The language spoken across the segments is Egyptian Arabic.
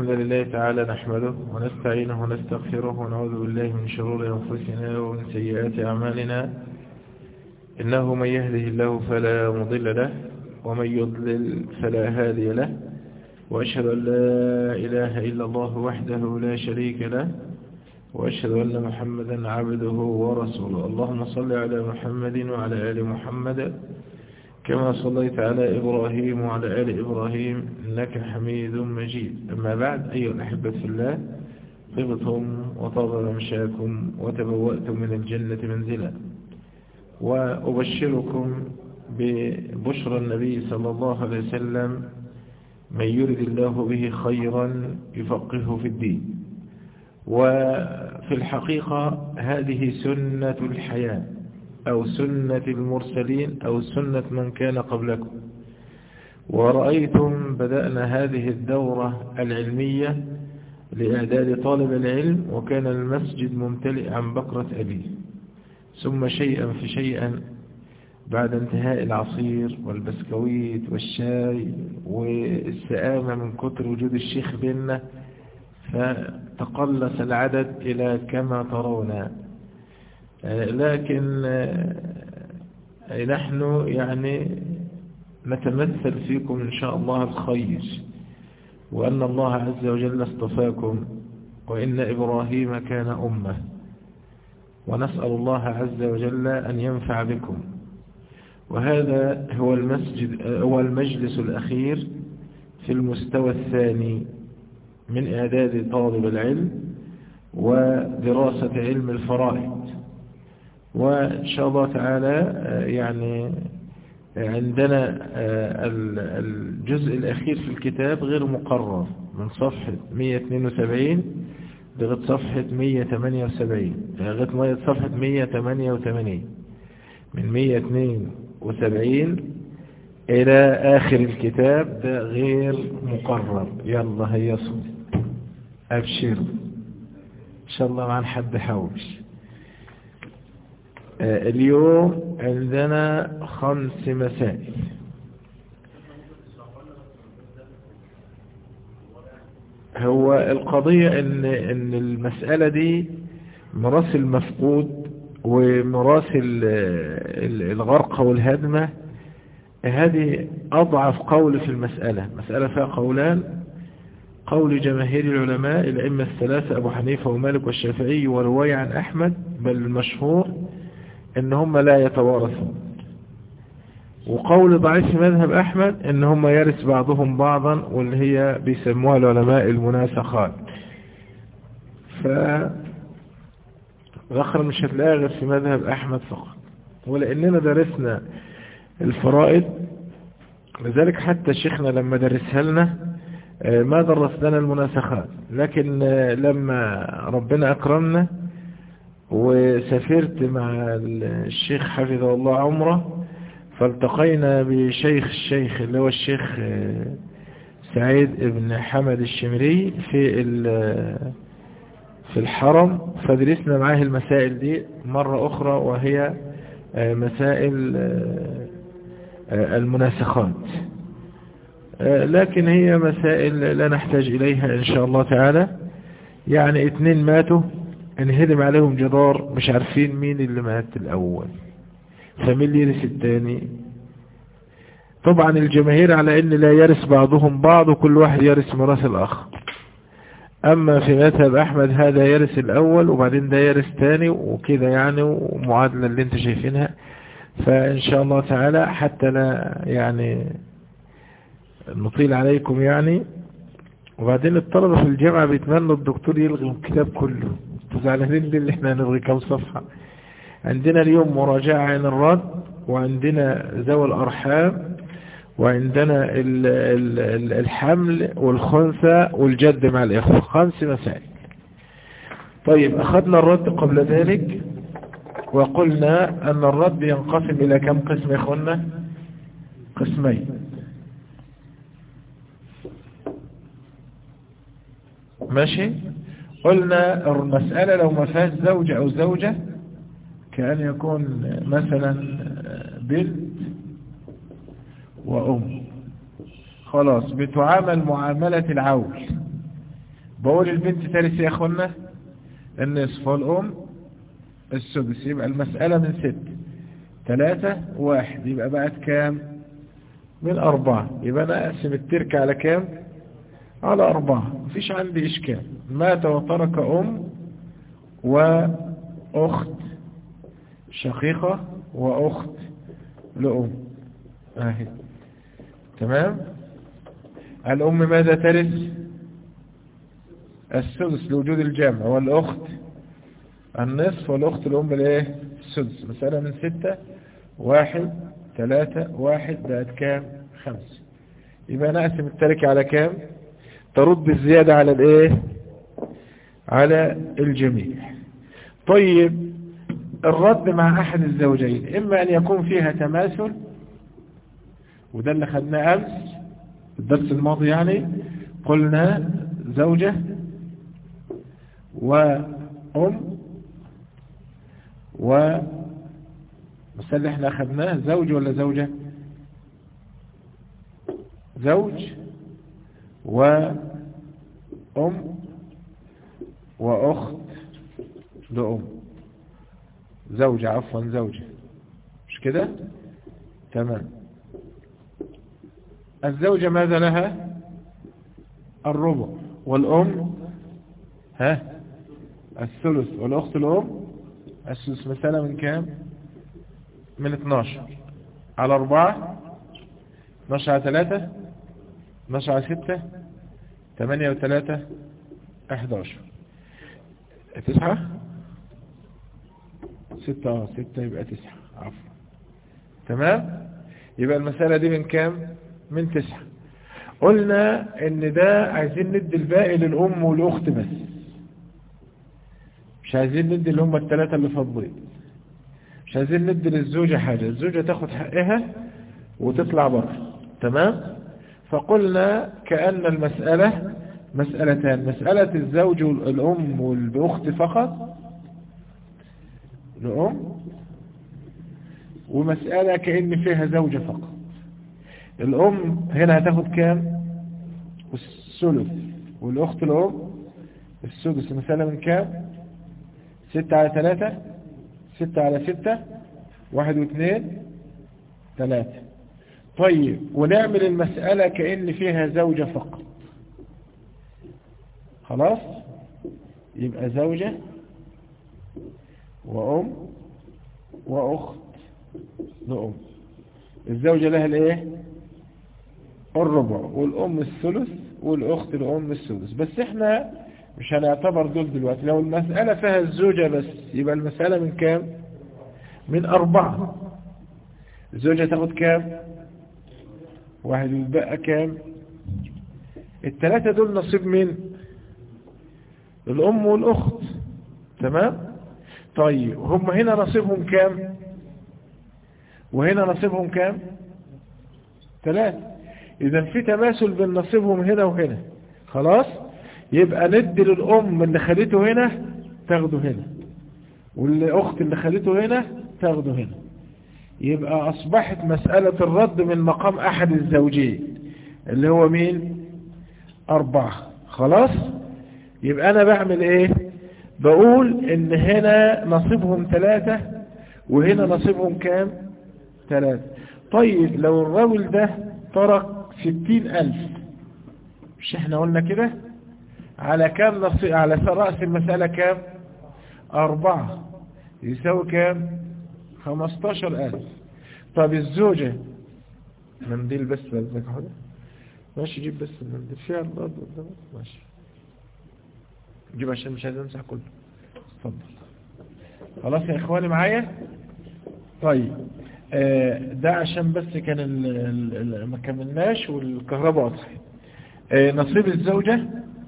لله تعالى نحمده ونستعينه ونستغفره ونعوذ بالله من شرور أنفسنا ومن سيئات أعمالنا إنه من يهده الله فلا مضل له ومن يضلل فلا هادي له وأشهد أن لا إله إلا الله وحده لا شريك له وأشهد أن محمدا عبده ورسوله اللهم صل على محمد وعلى آل محمد كما صليت على إبراهيم وعلى آل إبراهيم إنك حميد مجيد أما بعد أيها الأحبة في الله طبتم وطاب ممشاكم وتبوأتم من الجنة منزلا وأبشركم ببشرى النبي صلى الله عليه وسلم من يرد الله به خيرا يفقهه في الدين وفي الحقيقة هذه سنة الحياة أو سنة المرسلين أو سنة من كان قبلكم ورأيتم بدأنا هذه الدورة العلمية لإعداد طالب العلم وكان المسجد ممتلئ عن بكرة أبيه ثم شيئا في شيئا بعد انتهاء العصير والبسكويت والشاي والسآمة من كتر وجود الشيخ بيننا فتقلص العدد إلى كما ترون لكن نحن يعني نتمثل فيكم إن شاء الله الخير وأن الله عز وجل اصطفاكم وإن إبراهيم كان أمة ونسأل الله عز وجل أن ينفع بكم وهذا هو المسجد هو المجلس الأخير في المستوى الثاني من إعداد طالب العلم ودراسة علم الفرائض وإن شاء الله تعالى يعني عندنا الجزء الأخير في الكتاب غير مقرر من صفحة 172 لغاية صفحة 178 لغاية صفحة 188 من 172 إلى آخر الكتاب ده غير مقرر يلا هيا صوت أبشر إن شاء الله مع حد حوش اليوم عندنا خمس مسائل هو القضية ان, إن المسألة دي مراس المفقود ومراس الغرق والهدمة هذه أضعف قول في المسألة مسألة فيها قولان قول جماهير العلماء الأئمة الثلاثة أبو حنيفة ومالك والشافعي ورواية عن أحمد بل المشهور ان هم لا يتوارثون وقول ضعيف في مذهب احمد ان هم يرث بعضهم بعضا واللي هي بيسموها العلماء المناسخات ف غخر مش هتلاقيها غير في مذهب احمد فقط ولاننا درسنا الفرائض لذلك حتى شيخنا لما درسها لنا ما درس لنا المناسخات لكن لما ربنا اكرمنا وسافرت مع الشيخ حفظه الله عمره فالتقينا بشيخ الشيخ اللي هو الشيخ سعيد ابن حمد الشمري في في الحرم فدرسنا معاه المسائل دي مرة أخرى وهي مسائل المناسخات لكن هي مسائل لا نحتاج إليها إن شاء الله تعالى يعني اتنين ماتوا انهدم عليهم جدار مش عارفين مين اللي مات الأول فمين اللي يرث الثاني طبعا الجماهير على ان لا يرث بعضهم بعض وكل واحد يرث ميراث الآخر أما في مذهب أحمد هذا يرث الأول وبعدين ده يرث ثاني وكده يعني ومعادلة اللي انت شايفينها فإن شاء الله تعالى حتى لا يعني نطيل عليكم يعني وبعدين الطلبة في الجامعة بيتمنوا الدكتور يلغي الكتاب كله زعلانين ليه اللي احنا نلغي كم صفحة عندنا اليوم مراجعة عن الرد وعندنا ذوي الأرحام وعندنا ال ال الحمل والخنثى والجد مع الإخوة خمس مسائل طيب أخذنا الرد قبل ذلك وقلنا أن الرد ينقسم إلى كم قسم يا إخوانا قسمين ماشي قلنا المسألة لو ما فيهاش زوج أو زوجة كأن يكون مثلا بنت وأم خلاص بتعامل معاملة العول بقول البنت ترث يا اخوانا النصف والام السدس يبقى المسألة من ست ثلاثة واحد يبقى بقت كام من أربعة يبقى أنا أقسم التركة على كام على أربعة مفيش عندي إشكال مات وترك أم وأخت شقيقة وأخت لأم اهي تمام الأم ماذا ترث السدس لوجود الجمع والأخت النصف والأخت الأم الايه السدس مسألة من ستة واحد ثلاثة واحد بقت كام خمسة يبقى نقسم التركة على كام ترد الزيادة على الايه على الجميع طيب الرد مع أحد الزوجين إما أن يكون فيها تماثل وده اللي خدناه أمس الدرس الماضي يعني قلنا زوجة وأم و بس اللي احنا أخذناه زوج ولا زوجة زوج وأم وأخت لأم زوجة عفوا زوجة مش كده تمام الزوجة ماذا لها الربع والأم ها الثلث والأخت الأم الثلث مسألة من كام من 12 على 4 12 على 3 12 على 6 8 و3 11 9 6 اه 6 يبقى 9 عفوا تمام يبقى المسألة دي من كام من 9 قلنا ان ده عايزين ندي الباقي للأم والأخت بس مش عايزين ندي اللي هم الثلاثة اللي فاضلين مش عايزين ندي للزوجة حاجة الزوجة تاخد حقها وتطلع بره تمام فقلنا كأن المسألة مسألتان مسألة الزوج والأم والأخت فقط الأم ومسألة كأن فيها زوجة فقط الأم هنا هتاخد كام الثلث والأخت الأم السدس مسألة من كام ستة على ثلاثة ستة على ستة واحد واثنين ثلاثة طيب ونعمل المسألة كأن فيها زوجة فقط خلاص يبقى زوجة وأم وأخت لأم الزوجة لها الايه الربع والأم الثلث والأخت الأم السدس بس احنا مش هنعتبر دول دلوقتي لو المسألة فيها الزوجة بس يبقى المسألة من كام من أربعة الزوجة تاخد كام واحد يتبقى كام الثلاثة دول نصيب مين الأم والأخت تمام طيب هم هنا نصيبهم كام وهنا نصيبهم كام ثلاثة إذا في تماثل بين نصيبهم هنا وهنا خلاص يبقى ندي للأم اللي خليته هنا تاخده هنا والأخت اللي خليته هنا تاخده هنا يبقى أصبحت مسألة الرد من مقام أحد الزوجين اللي هو مين أربعة خلاص يبقى أنا بعمل إيه بقول إن هنا نصيبهم ثلاثة وهنا نصيبهم كام ثلاثة طيب لو الرجل ده ترك ستين ألف مش احنا قلنا كده على كام نصيب على رأس المسألة كام أربعة يساوي كام خمستاشر ألف طب الزوجة منديل بس بذلك حاجة ماشي جيب بس المنديل فيها الضاد قدامك ماشي جيب عشان مش عايز امسح كله اتفضل خلاص يا اخواني معايا طيب آه ده عشان بس كان ال ال ما كملناش والكهرباء قطعت آه نصيب الزوجة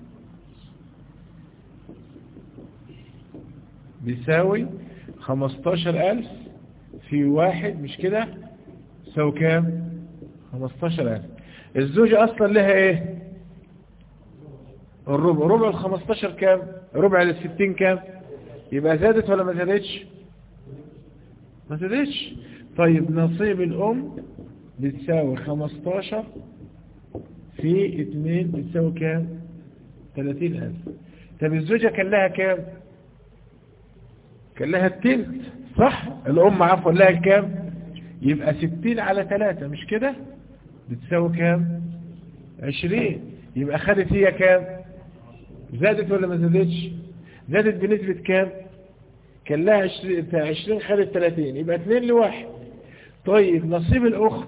بيساوي خمستاشر ألف في واحد مش كده يساوي كام خمستاشر ألف الزوجة أصلا لها إيه الربع ربع الخمستاشر كام ربع الستين كام يبقى زادت ولا ما زادتش ما زادتش طيب نصيب الأم بتساوي خمستاشر في اتنين بتساوي كام ثلاثين ألف طب الزوجة كان لها كام كان لها التلت صح الأم عفوا لها كام يبقى ستين على ثلاثة مش كده بتساوي كام عشرين يبقى خدت هي كام زادت ولا ما زادتش زادت بنسبة كام كان لها عشرين, عشرين خدت ثلاثين يبقى اتنين لواحد طيب نصيب الأخت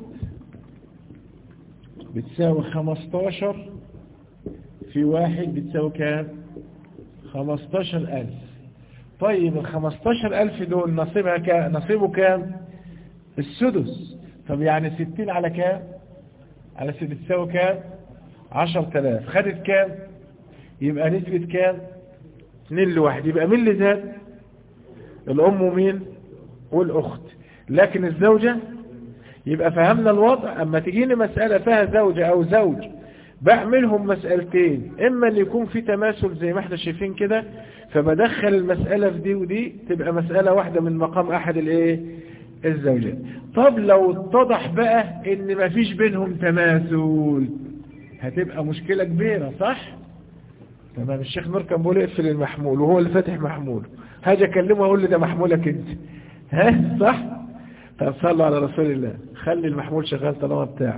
بتساوي خمستاشر في واحد بتساوي كام خمستاشر ألف طيب الخمستاشر ألف دول نصيبها كام نصيبه كام السدس طب يعني ستين على كام على ست بتساوي كام عشر تلاف خدت كام يبقى نسبة كام اتنين لواحد يبقى مين اللي زاد الأم ومين والأخت لكن الزوجة يبقى فهمنا الوضع أما تجيني مسألة فيها زوجة أو زوج بعملهم مسألتين إما أن يكون في تماثل زي ما احنا شايفين كده فبدخل المسألة في دي ودي تبقى مسألة واحدة من مقام أحد الايه الزوجين طب لو اتضح بقى ان مفيش بينهم تماثل هتبقى مشكلة كبيرة صح تمام الشيخ نور كان بيقول اقفل المحمول وهو اللي فاتح محمول هاجي اكلمه اقول لي ده محمولك انت ها صح طب صلوا على رسول الله خلي المحمول شغال طالما بتاعي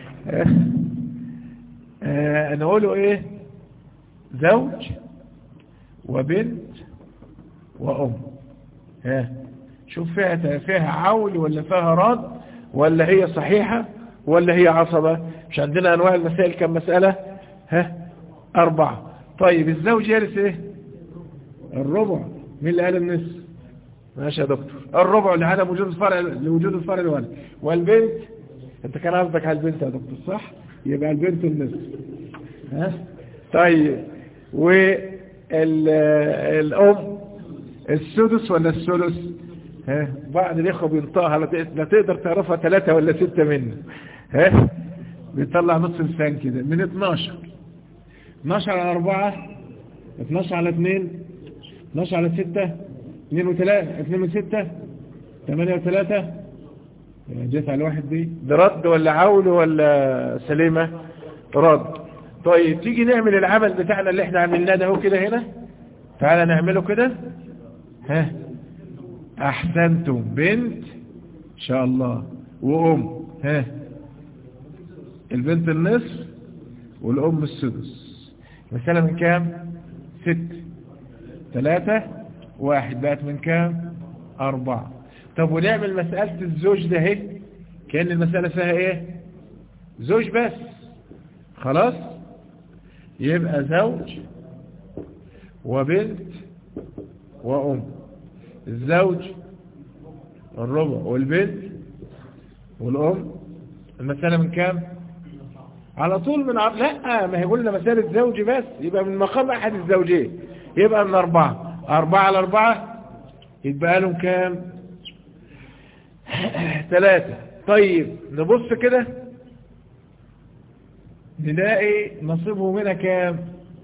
آه انا اقوله ايه زوج وبنت وام ها شوف فيها فيها عول ولا فيها رد ولا هي صحيحة ولا هي عصبة مش عندنا انواع المسائل كم مسألة ها اربعة طيب الزوج يرث ايه الربع مين اللي قال النصف ماشي يا دكتور الربع لعدم وجود الفرع لوجود الفرع الولد والبنت انت كان قصدك على البنت يا دكتور صح يبقى البنت النصف ها طيب والام السدس ولا الثلث ها بعض الاخوه بينطقها لا تقدر تعرفها ثلاثة ولا ستة منه ها بيطلع نص لسان كده من 12 12 على 4 12 على 2 12 على 6 2 و3 2 و6 8 و3 جيت على واحد دي ده رد ولا عول ولا سليمة رد طيب تيجي نعمل العمل بتاعنا اللي احنا عملناه ده هو كده هنا تعالى نعمله كده ها احسنتم بنت ان شاء الله وام ها البنت النصف والام السدس مسألة من كام ست ثلاثة واحد بقت من كام اربعة طب ونعمل مسألة الزوج ده اهي كأن المسألة فيها ايه زوج بس خلاص يبقى زوج وبنت وام الزوج الربع والبنت والأم المسألة من كام على طول من عب... لا ما هي قلنا مسألة زوج بس يبقى من مقام أحد الزوجين يبقى من أربعة أربعة على أربعة يبقى لهم كام ثلاثة طيب نبص كده نلاقي نصيبه منها كام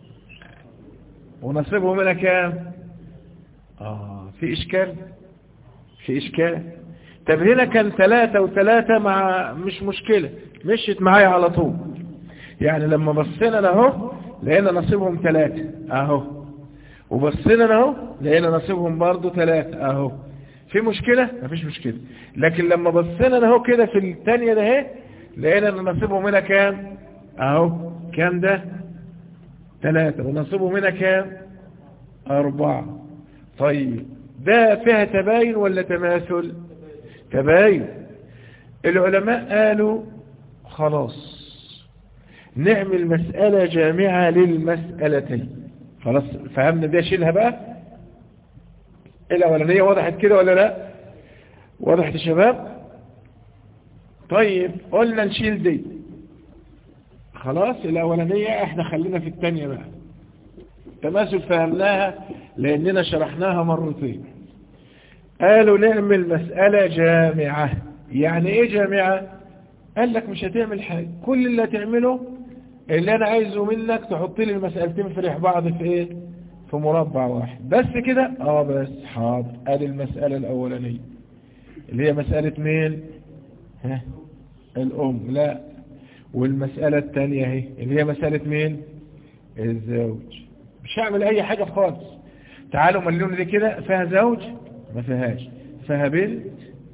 ونصيبه منها كام آه في إشكال في إشكال طب هنا كان ثلاثة وثلاثة مع مش مشكلة مشيت معايا على طول يعني لما بصينا اهو لقينا نصيبهم ثلاثة اهو وبصينا اهو لقينا نصيبهم برضو ثلاثة اهو في مشكلة مفيش مشكلة لكن لما بصينا اهو كده في الثانية ده اهي لقينا ان نصيبهم هنا كام اهو كام ده ثلاثة ونصيبهم هنا كام اربعة طيب ده فيها تباين ولا تماثل تباين العلماء قالوا خلاص نعمل مسألة جامعة للمسألتين خلاص فهمنا دي شيلها بقى الأولانية وضحت كده ولا لا وضحت يا شباب طيب قلنا نشيل دي خلاص الأولانية احنا خلينا في الثانية بقى تماثل فهمناها لأننا شرحناها مرتين قالوا نعمل مسألة جامعة يعني ايه جامعة قال لك مش هتعمل حاجة كل اللي هتعمله اللي انا عايزه منك تحط لي المسألتين في ريح بعض في ايه في مربع واحد بس كده اه بس حاضر ادي المسألة الاولانية اللي هي مسألة مين ها الام لا والمسألة الثانية اهي اللي هي مسألة مين الزوج مش هعمل اي حاجة خالص تعالوا مليون دي كده فيها زوج ما فيهاش فيها بنت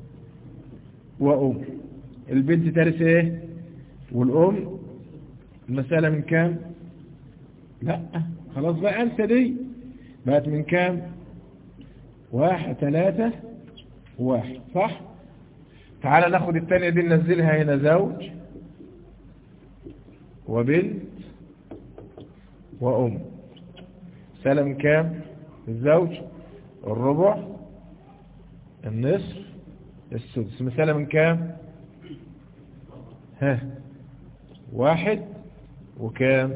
وام البنت ترث ايه والام المسألة من كام لا خلاص بقى انسى دي بقت من كام واحد ثلاثة واحد صح تعال ناخد الثانية دي ننزلها هنا زوج وبنت وأم سلم كام الزوج الربع النصف السدس مسألة من كام ها واحد وكام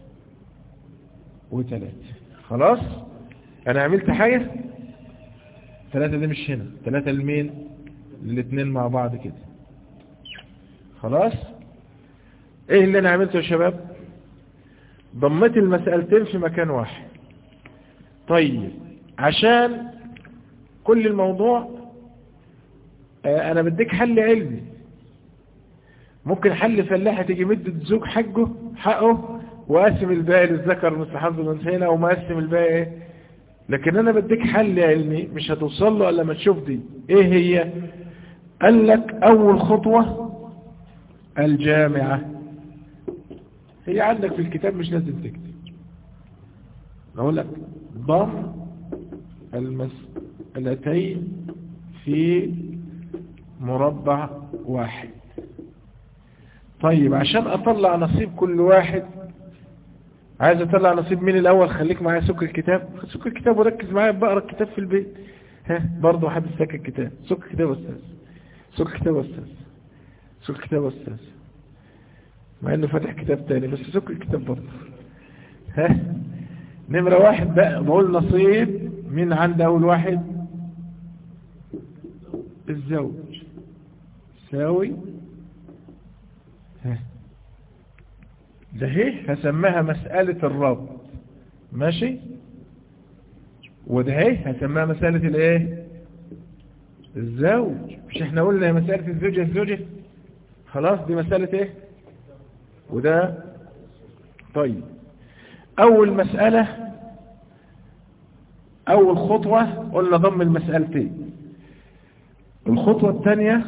وثلاثة خلاص انا عملت حاجة ثلاثة دي مش هنا ثلاثة لمين الاثنين مع بعض كده خلاص ايه اللي انا عملته يا شباب ضمت المسألتين في مكان واحد طيب عشان كل الموضوع آه انا بديك حل علمي ممكن حل فلاحة تيجي مدة زوج حقه حقه وقسم الباقي للذكر المستحب من او ما قسم الباقي ايه لكن انا بديك حل علمي مش هتوصل له الا ما تشوف دي ايه هي قال لك اول خطوة الجامعة هي عندك في الكتاب مش لازم تكتب اقول لك ضم المسألتين في مربع واحد طيب عشان اطلع نصيب كل واحد عايز اطلع نصيب مين الاول خليك معايا سك الكتاب سك الكتاب وركز معايا بقرا الكتاب في البيت ها برضه حد سك الكتاب سك الكتاب استاذ سك الكتاب استاذ سك الكتاب استاذ مع انه فاتح كتاب تاني بس سك الكتاب برضه ها نمرة واحد بقى بقول نصيب مين عند اول واحد الزوج ساوي ها ده هي هسميها مسألة الرب ماشي وده هي هسميها مسألة الايه الزوج مش احنا قلنا مسألة الزوجة الزوجة خلاص دي مسألة ايه وده طيب اول مسألة اول خطوة قلنا ضم المسألتين الخطوة الثانية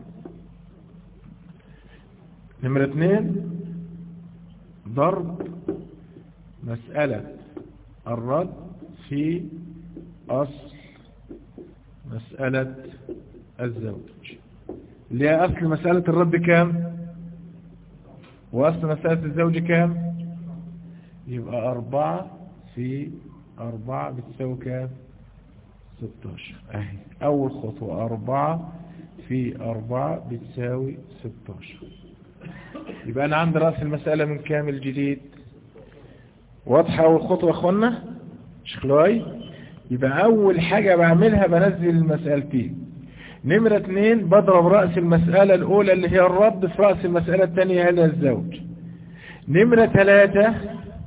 نمرة اثنين ضرب مسألة الرد في أصل مسألة الزوج اللي هي أصل مسألة الرد كام وأصل مسألة الزوج كام يبقى أربعة في أربعة بتساوي كام ستاشر أهي أول خطوة أربعة في أربعة بتساوي ستاشر يبقى أنا عندي رأس المسألة من كام الجديد واضحة أول خطوة أخوانا شكلواي يبقى أول حاجة بعملها بنزل المسألتين نمرة اثنين بضرب رأس المسألة الأولى اللي هي الرد في رأس المسألة الثانية هذا الزوج نمرة ثلاثة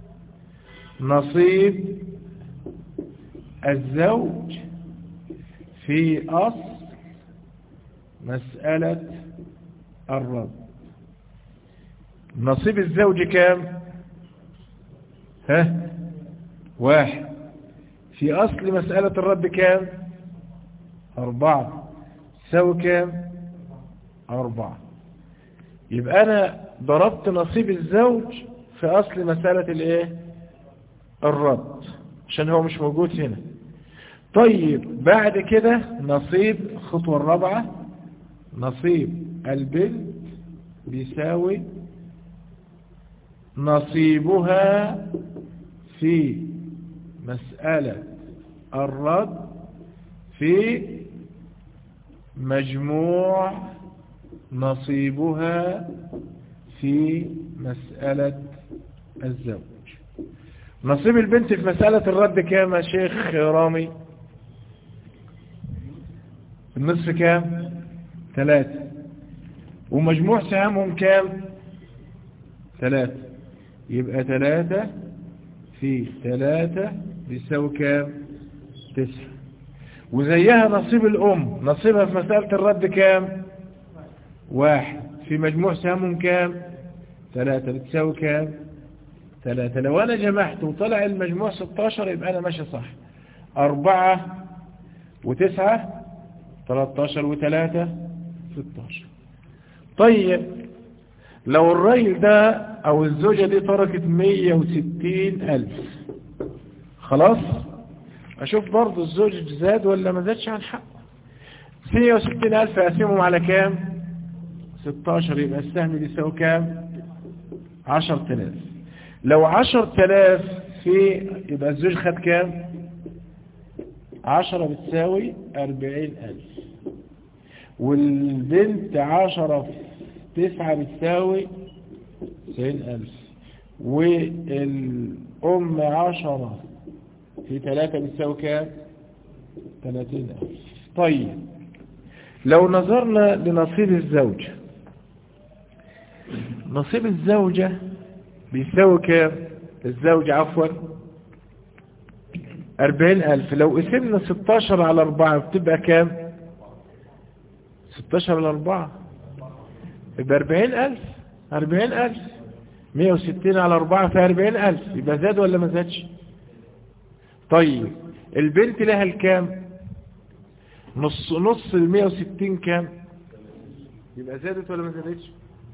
نصيب الزوج في أصل مسألة الرد نصيب الزوج كام ها واحد في أصل مسألة الرد كام أربعة تساوي كام أربعة يبقى أنا ضربت نصيب الزوج في أصل مسألة الإيه الرد عشان هو مش موجود هنا طيب بعد كده نصيب الخطوة الرابعة نصيب البنت بيساوي نصيبها في مسألة الرد في مجموع نصيبها في مسألة الزوج نصيب البنت في مسألة الرد كام يا شيخ رامي النصف كام ثلاثة ومجموع سهامهم كام ثلاثة يبقى ثلاثة في ثلاثة بيساوي كام تسعة وزيها نصيب الأم نصيبها في مسألة الرد كام واحد في مجموع سهامهم كام ثلاثة بتساوي كام ثلاثة لو أنا جمعت وطلع المجموع 16 يبقى أنا ماشي صح أربعة وتسعة 13 وثلاثة 16 طيب لو الراجل ده أو الزوجة دي تركت 160 ألف خلاص أشوف برضو الزوج زاد ولا ما زادش عن حقه 160 ألف أقسمهم على كام 16 يبقى السهم يساوي كام 10000 لو 10000 في يبقى الزوج خد كام 10 بتساوي 40000 والبنت 10 في 9 بتساوي 90000 والأم 10 في 3 بتساوي كام 30000 طيب لو نظرنا لنصيب الزوجة نصيب الزوجة بيساوي كام الزوج عفوا أربعين ألف لو قسمنا ستاشر على أربعة بتبقى كام ستاشر على أربعة يبقى أربعين ألف أربعين ألف مية وستين على أربعة في أربعين ألف يبقى زاد ولا ما زادش طيب البنت لها الكام نص نص المية وستين كام يبقى زادت ولا ما زادتش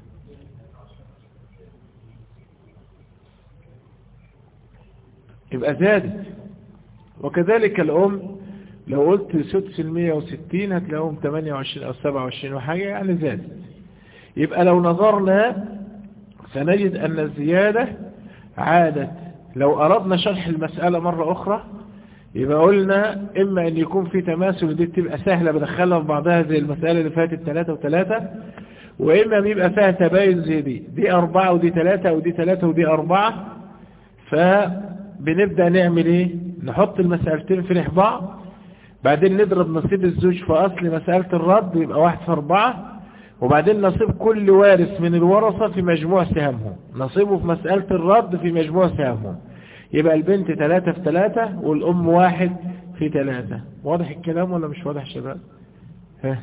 يبقى زادت وكذلك الأم لو قلت سدس المية وستين هتلاقيهم تمانية وعشرين أو سبعة وعشرين وحاجة يعني زادت يبقى لو نظرنا سنجد أن الزيادة عادت لو أردنا شرح المسألة مرة أخرى يبقى قلنا إما أن يكون في تماثل ودي تبقى سهلة بدخلها في بعضها زي المسألة اللي فاتت ثلاثة وثلاثة وإما بيبقى فيها تباين زي دي دي أربعة ودي ثلاثة ودي ثلاثة ودي أربعة فبنبدأ نعمل إيه نحط المسألتين في بعض بعدين نضرب نصيب الزوج في أصل مسألة الرد يبقى واحد في أربعة وبعدين نصيب كل وارث من الورثة في مجموع سهامهم نصيبه في مسألة الرد في مجموع سهامهم يبقى البنت ثلاثة في ثلاثة والأم واحد في ثلاثة واضح الكلام ولا مش واضح شباب ها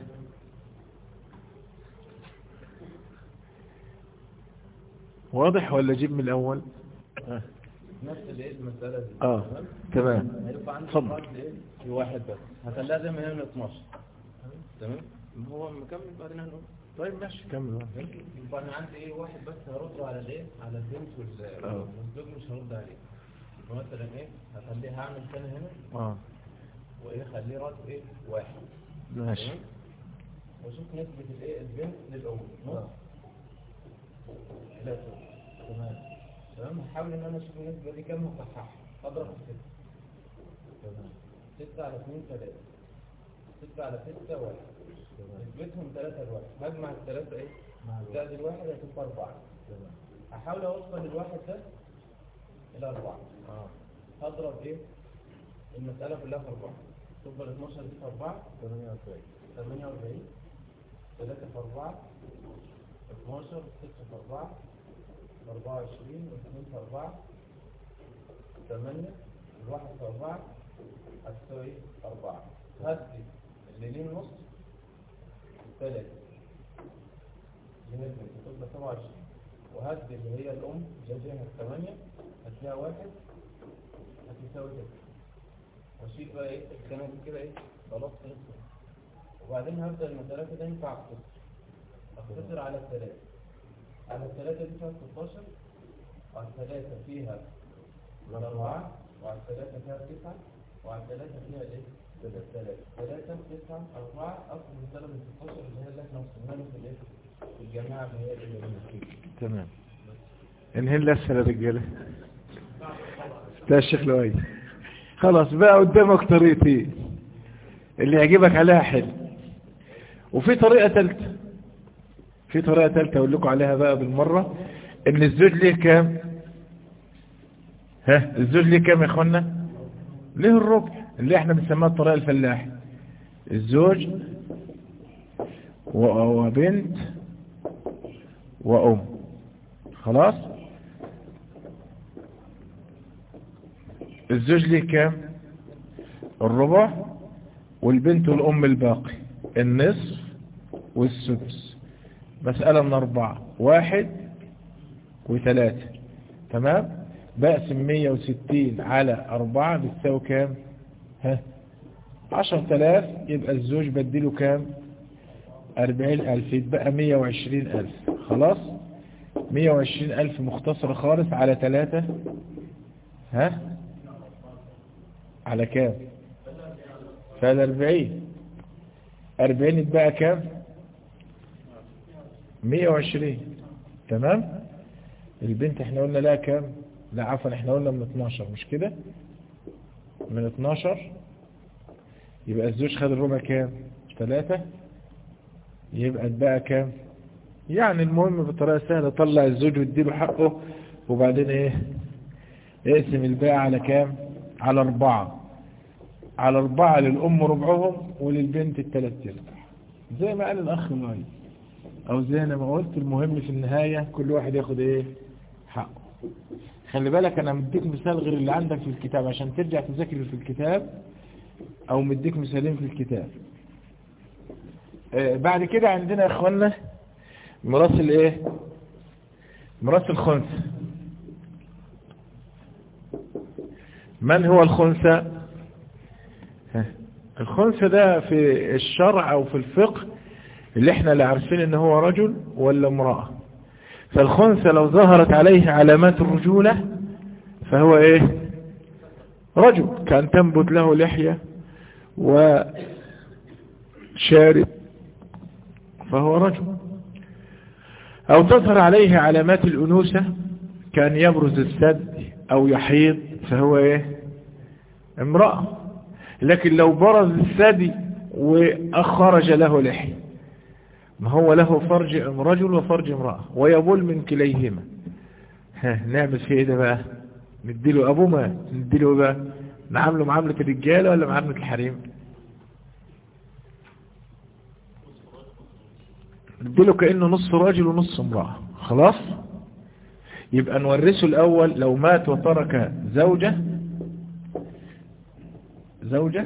واضح ولا جيب من الأول ها. نفس الايه المسألة دي اه تمام هيبقى عندي اتفضل. فرد ايه في واحد بس هخليها زي ما هي من 12 تمام هو مكمل بعدين هنقول طيب ماشي كمل بقى. يبقى انا عندي ايه واحد بس هرد على الايه على البنت وال- اه. والزوج مش هرد عليه يبقى مثلا ايه هخليه هعمل تاني هنا اه وايه خليه رد ايه واحد ماشي تمام واشوف نسبة الايه البنت للأم نص لا تمام تمام هحاول ان انا اشوف النسبة دي كام هصححها اضرب في ستة تمام ستة على اثنين ثلاثة ستة على ستة واحد نسبتهم ثلاثة لواحد هجمع الثلاثة ايه زائد الواحد هتبقى أربعة تمام هحاول اوصل الواحد ده إلى أربعة هضرب ايه المسألة كلها في أربعة تبقى ال 12 دي في أربعة 48 48 3 في 4 12 6 في 4 24 و2 في 4 8 الواحد في 4 هتساوي 4 هدي اللي ليه النص 3 اللي هي البنت تبقى 27 وهدي اللي هي الأم اللي هي 8 هتلاقيها واحد هتساوي 9 واشيل بقى ايه الكلام دي كده ايه خلاص خلصت وبعدين هبدأ المسألة كده ينفع اختصر اختصر على الثلاثة على الثلاثة دي فيها 16 وعلى الثلاثة فيها الأربعة وعلى الثلاثة فيها تسعة وعلى الثلاثة فيها الايه؟ ثلاثة ثلاثة تسعة أربعة أصل المسألة من 16 اللي هي اللي احنا وصلنا له في الايه؟ في الجماعة اللي هي اللي تمام انهن لسه يا رجاله ده الشيخ لؤي خلاص بقى قدامك طريقتين اللي يعجبك عليها حل وفي طريقة ثالثه في طريقة ثالثه اقول لكم عليها بقى بالمرة ان الزوج ليه كام ها الزوج ليه كام يا اخوانا ليه الربع اللي احنا بنسميها الطريقة الفلاحي الزوج و- وبنت وأم خلاص الزوج ليه كام الربع والبنت والأم الباقي النصف والسدس مسألة من أربعة واحد وثلاثة تمام بقسم 160 على 4 بتساوي كام ها 10000 يبقى الزوج بديله كام 40000 يبقى 120000 خلاص 120000 مختصرة خالص على 3 ها على كام فهذا 40 40 يتبقى كام 120 تمام البنت احنا قلنا لها كام لا عفوا احنا قلنا من 12 مش كده من 12 يبقى الزوج خد الربع كام 3 يبقى اتبقى كام يعني المهم بطريقة سهلة طلع الزوج واديله حقه وبعدين ايه اقسم الباقي على كام على اربعة على اربعة للام ربعهم وللبنت التلات ارباع زي ما قال الاخ ماي او زي انا ما قلت المهم في النهاية كل واحد ياخد ايه حقه خلي بالك انا مديك مثال غير اللي عندك في الكتاب عشان ترجع تذاكر اللي في الكتاب او مديك مثالين في الكتاب آه بعد كده عندنا يا اخوانا ميراث الايه ميراث الخنثى من هو الخنثى الخنثى ده في الشرع او في الفقه اللي احنا لا عارفين ان هو رجل ولا امرأة فالخنثى لو ظهرت عليه علامات الرجولة فهو ايه رجل كان تنبت له لحية وشارب فهو رجل او تظهر عليه علامات الانوثة كان يبرز السد او يحيض فهو ايه امرأة لكن لو برز الثدي وأخرج له لحية ما هو له فرج رجل وفرج امرأة ويبول من كليهما ها نعمل فيه ايه ده بقى نديله ابوه ما نديله بقى نعامله معاملة الرجالة ولا معاملة الحريم نديله كأنه نص راجل ونص امرأة خلاص يبقى نورثه الاول لو مات وترك زوجة زوجة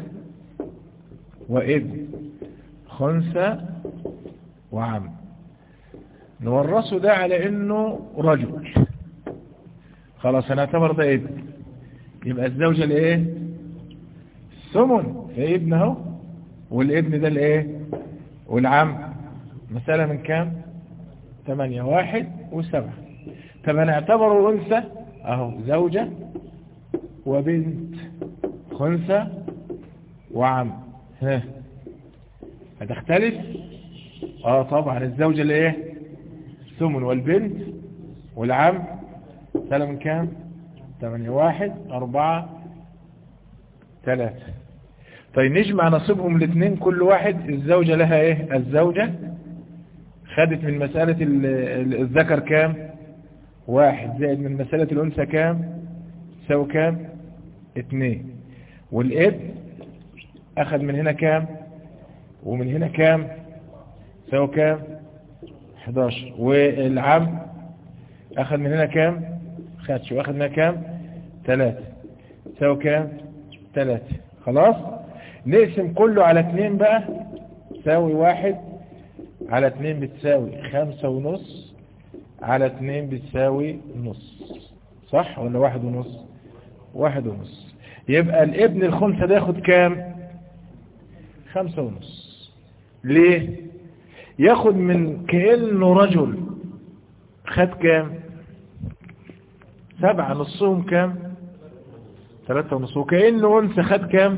وابن خنثى وعم نورثه ده على انه رجل خلاص هنعتبر ده ابن يبقى الزوجة الايه الثمن في ابن اهو والابن ده الايه والعم مسألة من كام ثمانية واحد وسبعة طب هنعتبره انثى اهو زوجة وبنت خنثى وعم ها هتختلف اه طبعا الزوجة اللي ايه الثمن والبنت والعم سنة من كام ثمانية واحد اربعة ثلاثة طيب نجمع نصيبهم الاثنين كل واحد الزوجة لها ايه الزوجة خدت من مسألة الذكر كام واحد زائد من مسألة الأنثى كام تساوي كام اتنين والابن اخذ من هنا كام ومن هنا كام سوى كام 11 والعم اخذ من هنا كام خدش واخذ من هنا كام 3 سوى كام 3 خلاص نقسم كله على 2 بقى تساوي واحد على 2 بتساوي خمسة ونص على 2 بتساوي نص صح ولا واحد ونص واحد ونص يبقى الابن الخمسة ده ياخد كام خمسة ونص ليه ياخد من كأنه رجل خد كام سبعة نصهم كام ثلاثة ونص وكأنه أنثى خد كام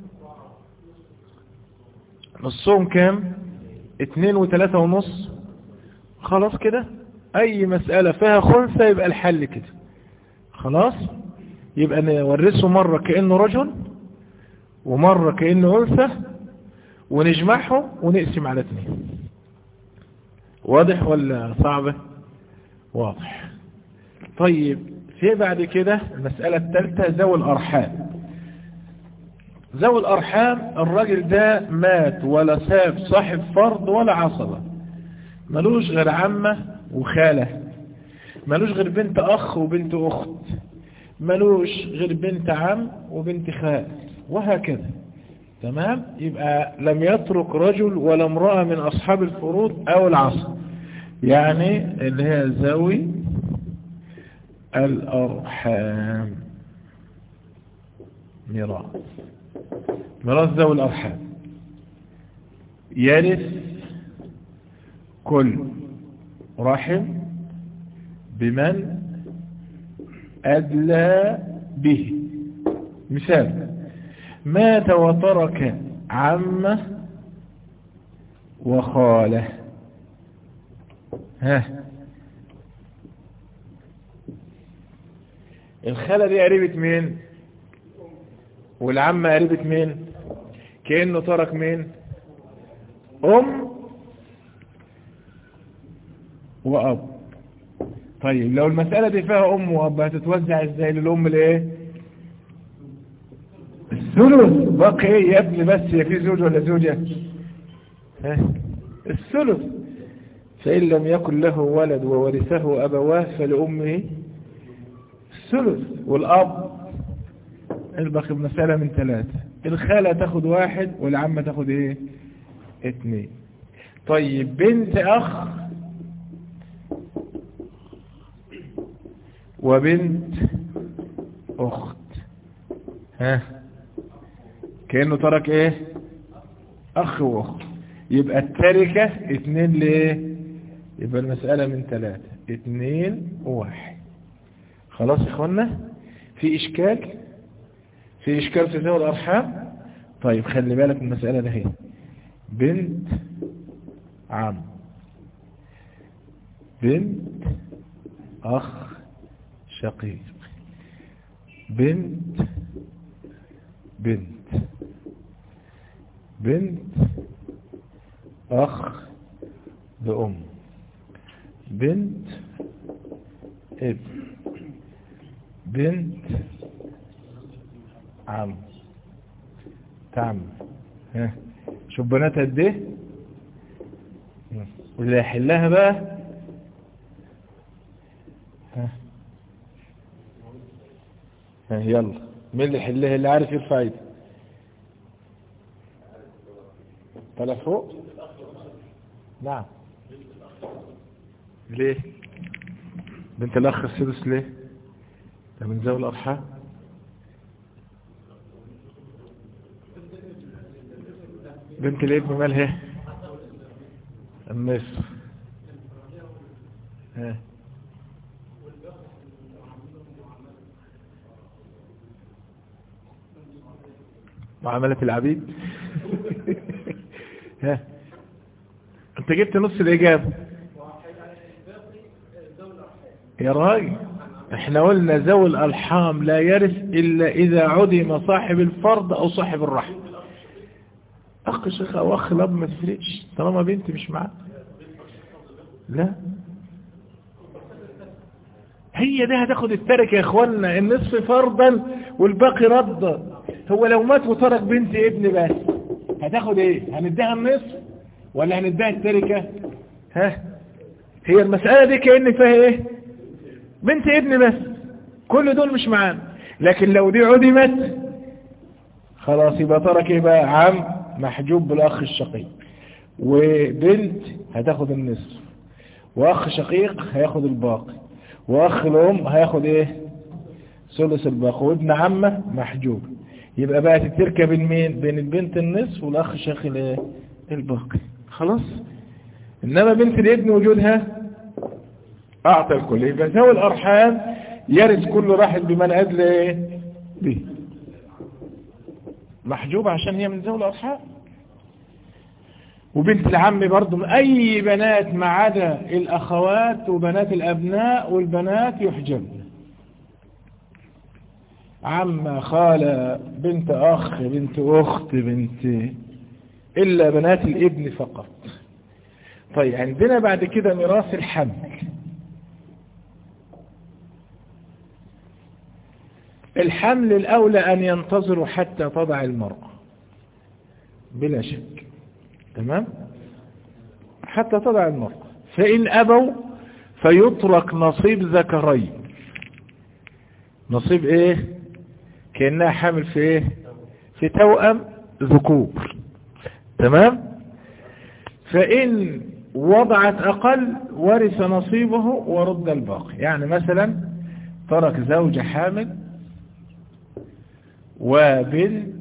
نصهم كام اتنين وثلاثة ونص خلاص كده اي مسألة فيها خنثى يبقى الحل كده خلاص يبقى نورثه مرة كأنه رجل ومرة كأنه أنثى ونجمعهم ونقسم على اثنين واضح ولا صعبة واضح طيب في بعد كده المسألة الثالثة ذوي الأرحام ذوي الأرحام الراجل ده مات ولا ساب صاحب فرض ولا عصبة ملوش غير عمة وخالة ملوش غير بنت أخ وبنت أخت ملوش غير بنت عم وبنت خال وهكذا تمام يبقى لم يترك رجل ولا امرأة من أصحاب الفروض أو العصر يعني اللي هي ذوي الأرحام ميراث ميراث ذوي الأرحام يرث كل رحم بمن أدلى به مثال مات وترك عمه وخاله ها الخالة دي قريبة مين والعمة قريبة مين كأنه ترك مين أم وأب طيب لو المسألة دي فيها أم وأب هتتوزع ازاي للأم الايه الثلث باقي ايه يا ابني بس يا في زوج ولا زوجة ها الثلث فإن لم يكن له ولد وورثه أبواه فلأمه الثلث والأب الباقي بمسألة من ثلاثة الخالة تاخد واحد والعمة تاخد ايه اتنين طيب بنت أخ وبنت أخت ها كأنه ترك ايه أخ وأخت يبقى التركة اتنين ليه يبقى المسألة من ثلاثة اتنين وواحد خلاص يا اخوانا في اشكال في اشكال في ذوي الارحام طيب خلي بالك من المسألة ده هي بنت عم بنت اخ شقيق بنت بنت بنت اخ بأم بنت ابن بنت عم تعم ها شوف بنات قد ايه واللي يحلها بقى ها ها يلا مين اللي يحلها اللي عارف يرفع ايده طلع فوق نعم ليه بنت الاخ السدس ليه ده من ذوي الارحام بنت الابن مالها النصف ها معاملة العبيد ها انت جبت نص الاجابة يا راجل احنا قلنا ذوي الالحام لا يرث الا اذا عدم صاحب الفرض او صاحب الرحم اخ شيخ او اخ الاب ما تفرقش طالما بنت مش معاه لا هي دي هتاخد التركة يا اخوانا النصف فرضا والباقي ردا هو لو مات وترك بنت ابن بس هتاخد ايه هنديها النصف ولا هنديها التركة ها هي المسألة دي كأن فيها ايه بنت ابن بس كل دول مش معانا لكن لو دي عدمت خلاص يبقى ترك ايه بقى عم محجوب بالاخ الشقيق وبنت هتاخد النصف واخ شقيق هياخد الباقي واخ الام هياخد ايه ثلث الباقي وابن عمه محجوب يبقى بقى التركه بين مين بين البنت النصف والاخ الشقيق الايه الباقي خلاص انما بنت الابن وجودها اعطى الكل يبقى ذوي الارحام يرث كل واحد بمن ادل ايه به محجوب عشان هي من ذوي الارحام وبنت العم برضو اي بنات ما عدا الاخوات وبنات الابناء والبنات يحجبن عم خالة بنت اخ بنت اخت بنت الا بنات الابن فقط طيب عندنا بعد كده ميراث الحمل الحمل الاولى ان ينتظروا حتى تضع المرأة بلا شك تمام حتى تضع المرأة فإن أبوا فيترك نصيب ذكرين نصيب ايه كأنها حامل في ايه في توأم ذكور تمام فإن وضعت أقل ورث نصيبه ورد الباقي يعني مثلا ترك زوجة حامل وبنت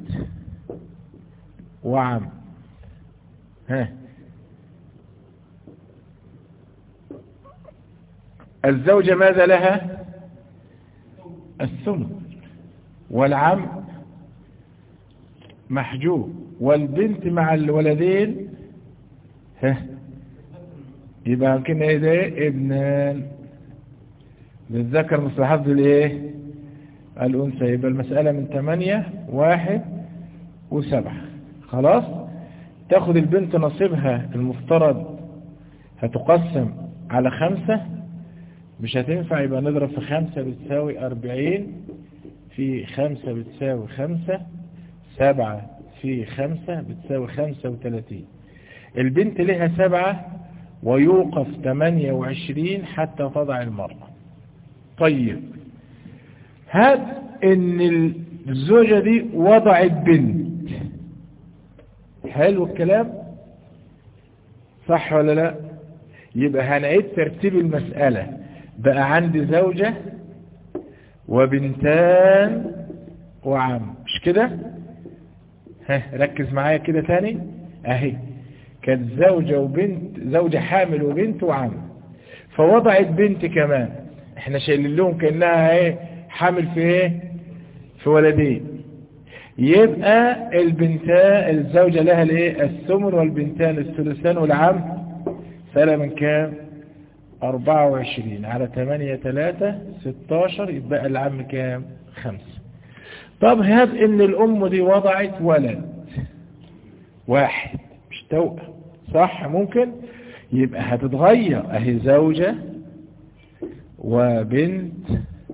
وعم ها الزوجة ماذا لها الثمن والعم محجوب والبنت مع الولدين ها يبقى كنا ايه ده ابنان للذكر مثل حظ الايه الانثى يبقى المسألة من ثمانية واحد وسبعة خلاص تاخد البنت نصيبها المفترض هتقسم على خمسة مش هتنفع يبقى نضرب في خمسة بتساوي أربعين في خمسة بتساوي خمسة سبعة في خمسة بتساوي خمسة وثلاثين البنت لها سبعة ويوقف ثمانية وعشرين حتى تضع المرأة طيب هات ان الزوجة دي وضعت بنت حلو الكلام صح ولا لا يبقى هنعيد ترتيب المسألة بقى عندي زوجة وبنتان وعم مش كده ها ركز معايا كده تاني اهي كانت زوجة وبنت زوجة حامل وبنت وعم فوضعت بنت كمان احنا شايلين لهم كأنها ايه حامل في ايه في ولدين يبقى البنتان الزوجة لها الايه الثمن والبنتان الثلثان والعم سنة من كام 24 على 8 3 16 يبقى العم كام 5 طب هاب ان الام دي وضعت ولد واحد مش توأم صح ممكن يبقى هتتغير اهي زوجة وبنت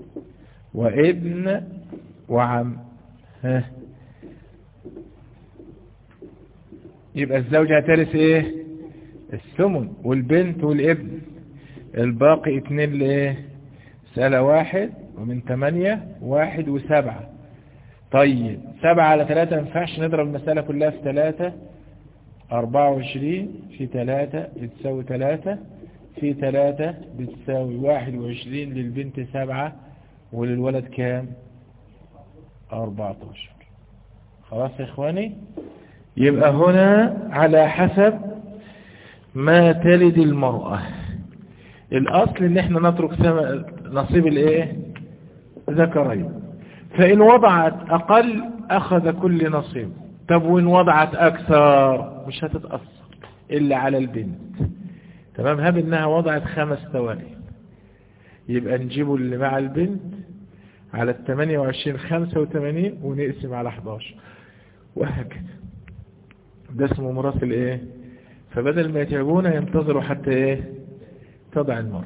وابن وعم ها يبقى الزوجة هترث ايه الثمن والبنت والابن الباقي اتنين لايه سألة واحد ومن تمانية واحد وسبعة طيب سبعة على ثلاثة ينفعش نضرب المسألة كلها في ثلاثة أربعة وعشرين في ثلاثة بتساوي ثلاثة في ثلاثة بتساوي واحد وعشرين للبنت سبعة وللولد كام أربعتاشر خلاص يا إخواني يبقى هنا على حسب ما تلد المرأة الأصل ان احنا نترك نصيب الايه ذكرين فإن وضعت أقل أخذ كل نصيب طب وإن وضعت أكثر مش هتتأثر إلا على البنت تمام هب إنها وضعت خمس ثواني يبقى نجيبه اللي مع البنت على الثمانية وعشرين خمسة وثمانين ونقسم على 11 وهكذا ده اسمه مراسل ايه فبدل ما يتعبونا ينتظروا حتى ايه تضع المرأة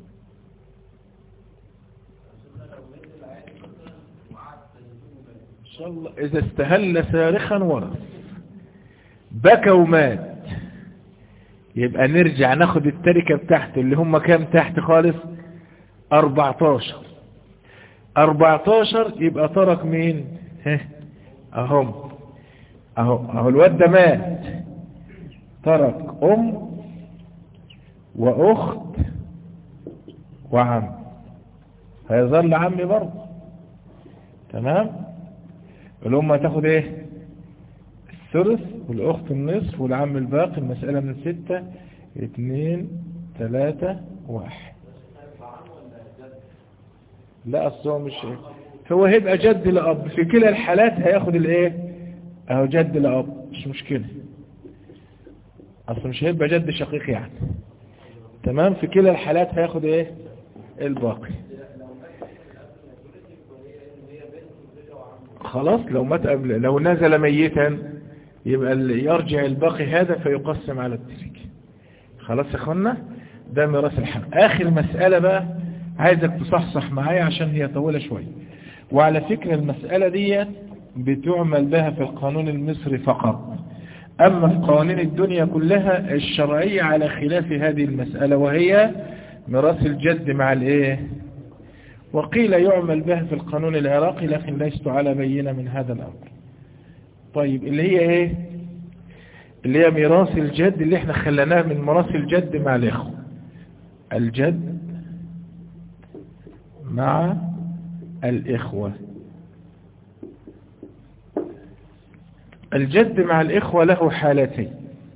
إن شاء الله إذا استهل صارخا ورث بكى ومات يبقى نرجع ناخد التركة بتاعته اللي هم كام تحت خالص 14 14 يبقى ترك مين ها اهم اهو اهو الواد ده مات ترك ام واخت وعم هيظل عمي برضه تمام الام هتاخد ايه الثلث والاخت النصف والعم الباقي المسألة من ستة اتنين تلاتة واحد لا اصل هو مش هو هيبقى جد لأب في كلا الحالات هياخد الايه اهو جد لأب مش مشكلة اصل مش هيبقى جد شقيق يعني تمام في كلا الحالات هياخد ايه الباقي خلاص لو مات قبل لو نزل ميتا يبقى يرجع الباقي هذا فيقسم على الترك خلاص يا اخوانا ده ميراث الحق اخر مسألة بقى عايزك تصحصح معايا عشان هي طويلة شوية وعلى فكرة المسألة دي بتعمل بها في القانون المصري فقط أما في قوانين الدنيا كلها الشرعية على خلاف هذه المسألة وهي ميراث الجد مع الايه وقيل يعمل بها في القانون العراقي لكن ليست على بينة من هذا الأمر طيب اللي هي ايه اللي هي ميراث الجد اللي احنا خلناه من ميراث الجد مع الاخوة الجد مع الإخوة الجد مع الإخوة له حالتين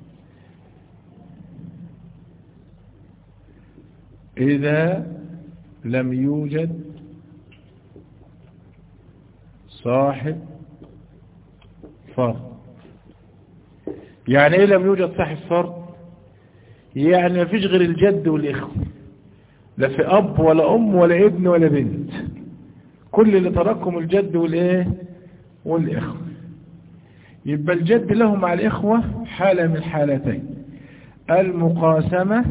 إذا لم يوجد صاحب فرض يعني ايه لم يوجد صاحب فرض يعني ما فيش غير الجد والإخوة لا في أب ولا أم ولا ابن ولا بنت كل اللي تركهم الجد والإيه والإخوة يبقى الجد له مع الإخوة حالة من حالتين المقاسمة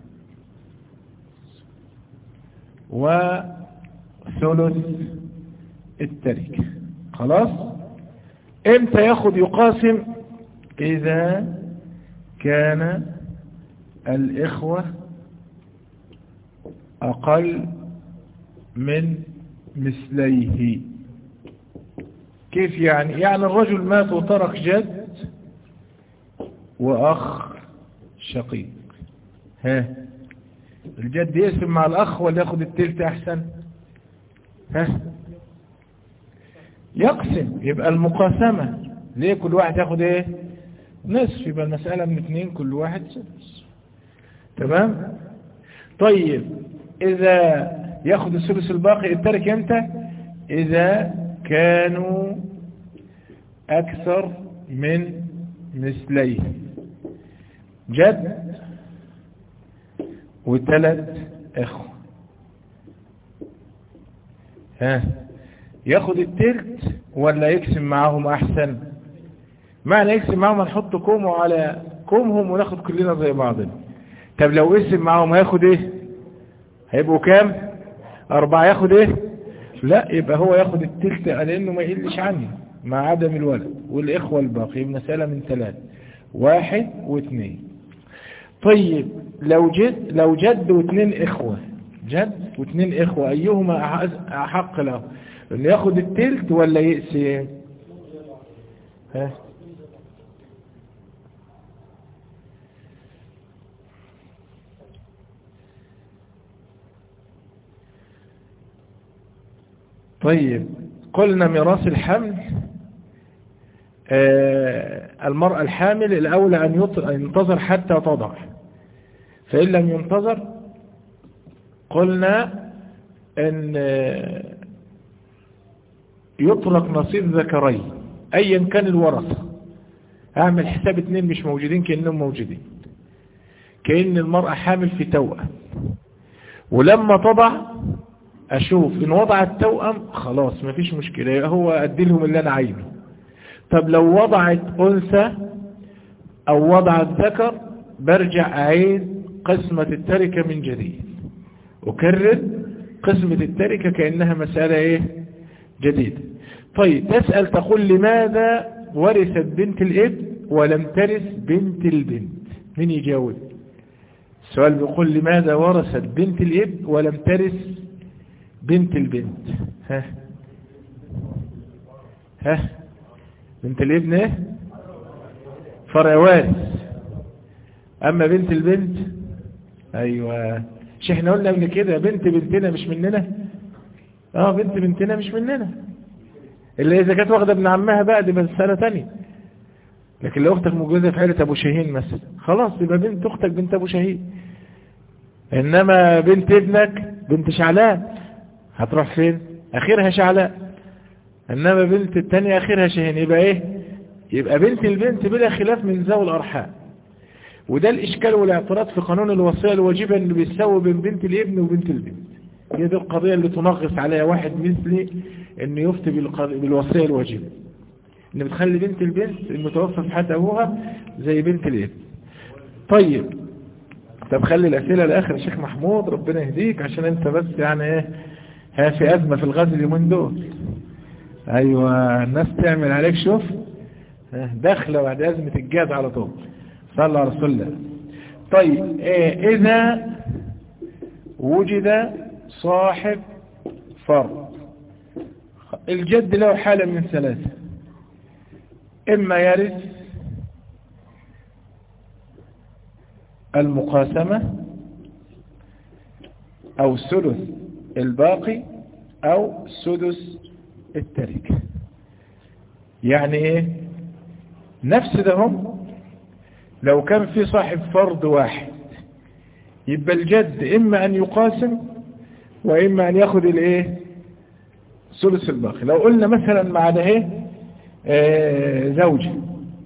وثلث التركة خلاص امتى ياخد يقاسم اذا كان الاخوة اقل من مثليه كيف يعني يعني الرجل مات وترك جد واخ شقيق ها الجد يقسم مع الاخ ولا ياخد التلت احسن ها يقسم يبقى المقاسمة ليه كل واحد ياخد ايه نصف يبقى المسألة من اتنين كل واحد سدس تمام طيب اذا ياخد الثلث الباقي الترك امتى اذا كانوا اكثر من مثليه جد وثلاث اخوة ها ياخد التلت ولا يقسم معاهم احسن معنى يقسم معاهم هنحط كومه على كومهم وناخد كلنا زي بعضنا طب لو قسم معاهم هياخد ايه هيبقوا كام اربعة ياخد ايه لا يبقى هو ياخد التلت لانه ما يقلش عني مع عدم الولد والاخوة الباقي مسألة من ثلاثة واحد واثنين طيب لو جد لو جد واثنين اخوة جد واثنين اخوة ايهما احق له انه ياخد التلت ولا يقسم ها طيب قلنا ميراث الحمل آه المرأة الحامل الأولى أن ينتظر حتى تضع فإن لم ينتظر قلنا أن يطلق نصيب ذكرين أيا كان الورثة أعمل حساب اتنين مش موجودين كأنهم موجودين كأن المرأة حامل في توأم ولما تضع أشوف إن وضعت توأم خلاص مفيش مشكلة هو أدي لهم اللي أنا عايزه طب لو وضعت أنثى أو وضعت ذكر برجع أعيد قسمة التركة من جديد أكرر قسمة التركة كأنها مسألة إيه جديدة طيب تسأل تقول لماذا ورثت بنت الابن ولم ترث بنت البنت من يجاوب السؤال بيقول لماذا ورثت بنت الابن ولم ترث بنت البنت ها ها بنت الابن ايه فرع وارث اما بنت البنت ايوه مش احنا قلنا قبل كده بنت بنتنا مش مننا اه بنت بنتنا مش مننا اللي اذا كانت واخده ابن عمها بقى دي مساله ثانيه لكن لو اختك موجوده في عيله ابو شاهين مثلا خلاص يبقى بنت اختك بنت ابو شاهين انما بنت ابنك بنت شعلان هتروح فين اخرها شعلان انما بنت التانية اخرها شاهين يبقى ايه يبقى بنت البنت بلا خلاف من ذوي الارحام وده الاشكال والاعتراض في قانون الوصية الواجبة اللي بيساوي بين بنت الابن وبنت البنت هي دي القضية اللي تنغص عليها واحد مثلي انه يفتي بالوصية الواجبة ان بتخلي بنت البنت المتوفى في حياة ابوها زي بنت الابن طيب طب خلي الاسئلة الاخر يا شيخ محمود ربنا يهديك عشان انت بس يعني ايه ها في ازمة في الغزل اليومين دول ايوه الناس تعمل عليك شوف داخله بعد ازمة الجاز على طول صلى على رسول الله طيب إيه اذا وجد صاحب فرض الجد له حالة من ثلاثة اما يرث المقاسمة او الثلث الباقي أو سدس التركة يعني ايه نفس ده هم لو كان في صاحب فرض واحد يبقى الجد إما أن يقاسم وإما أن يأخذ الايه ثلث الباقي لو قلنا مثلا مع ده ايه آه زوجة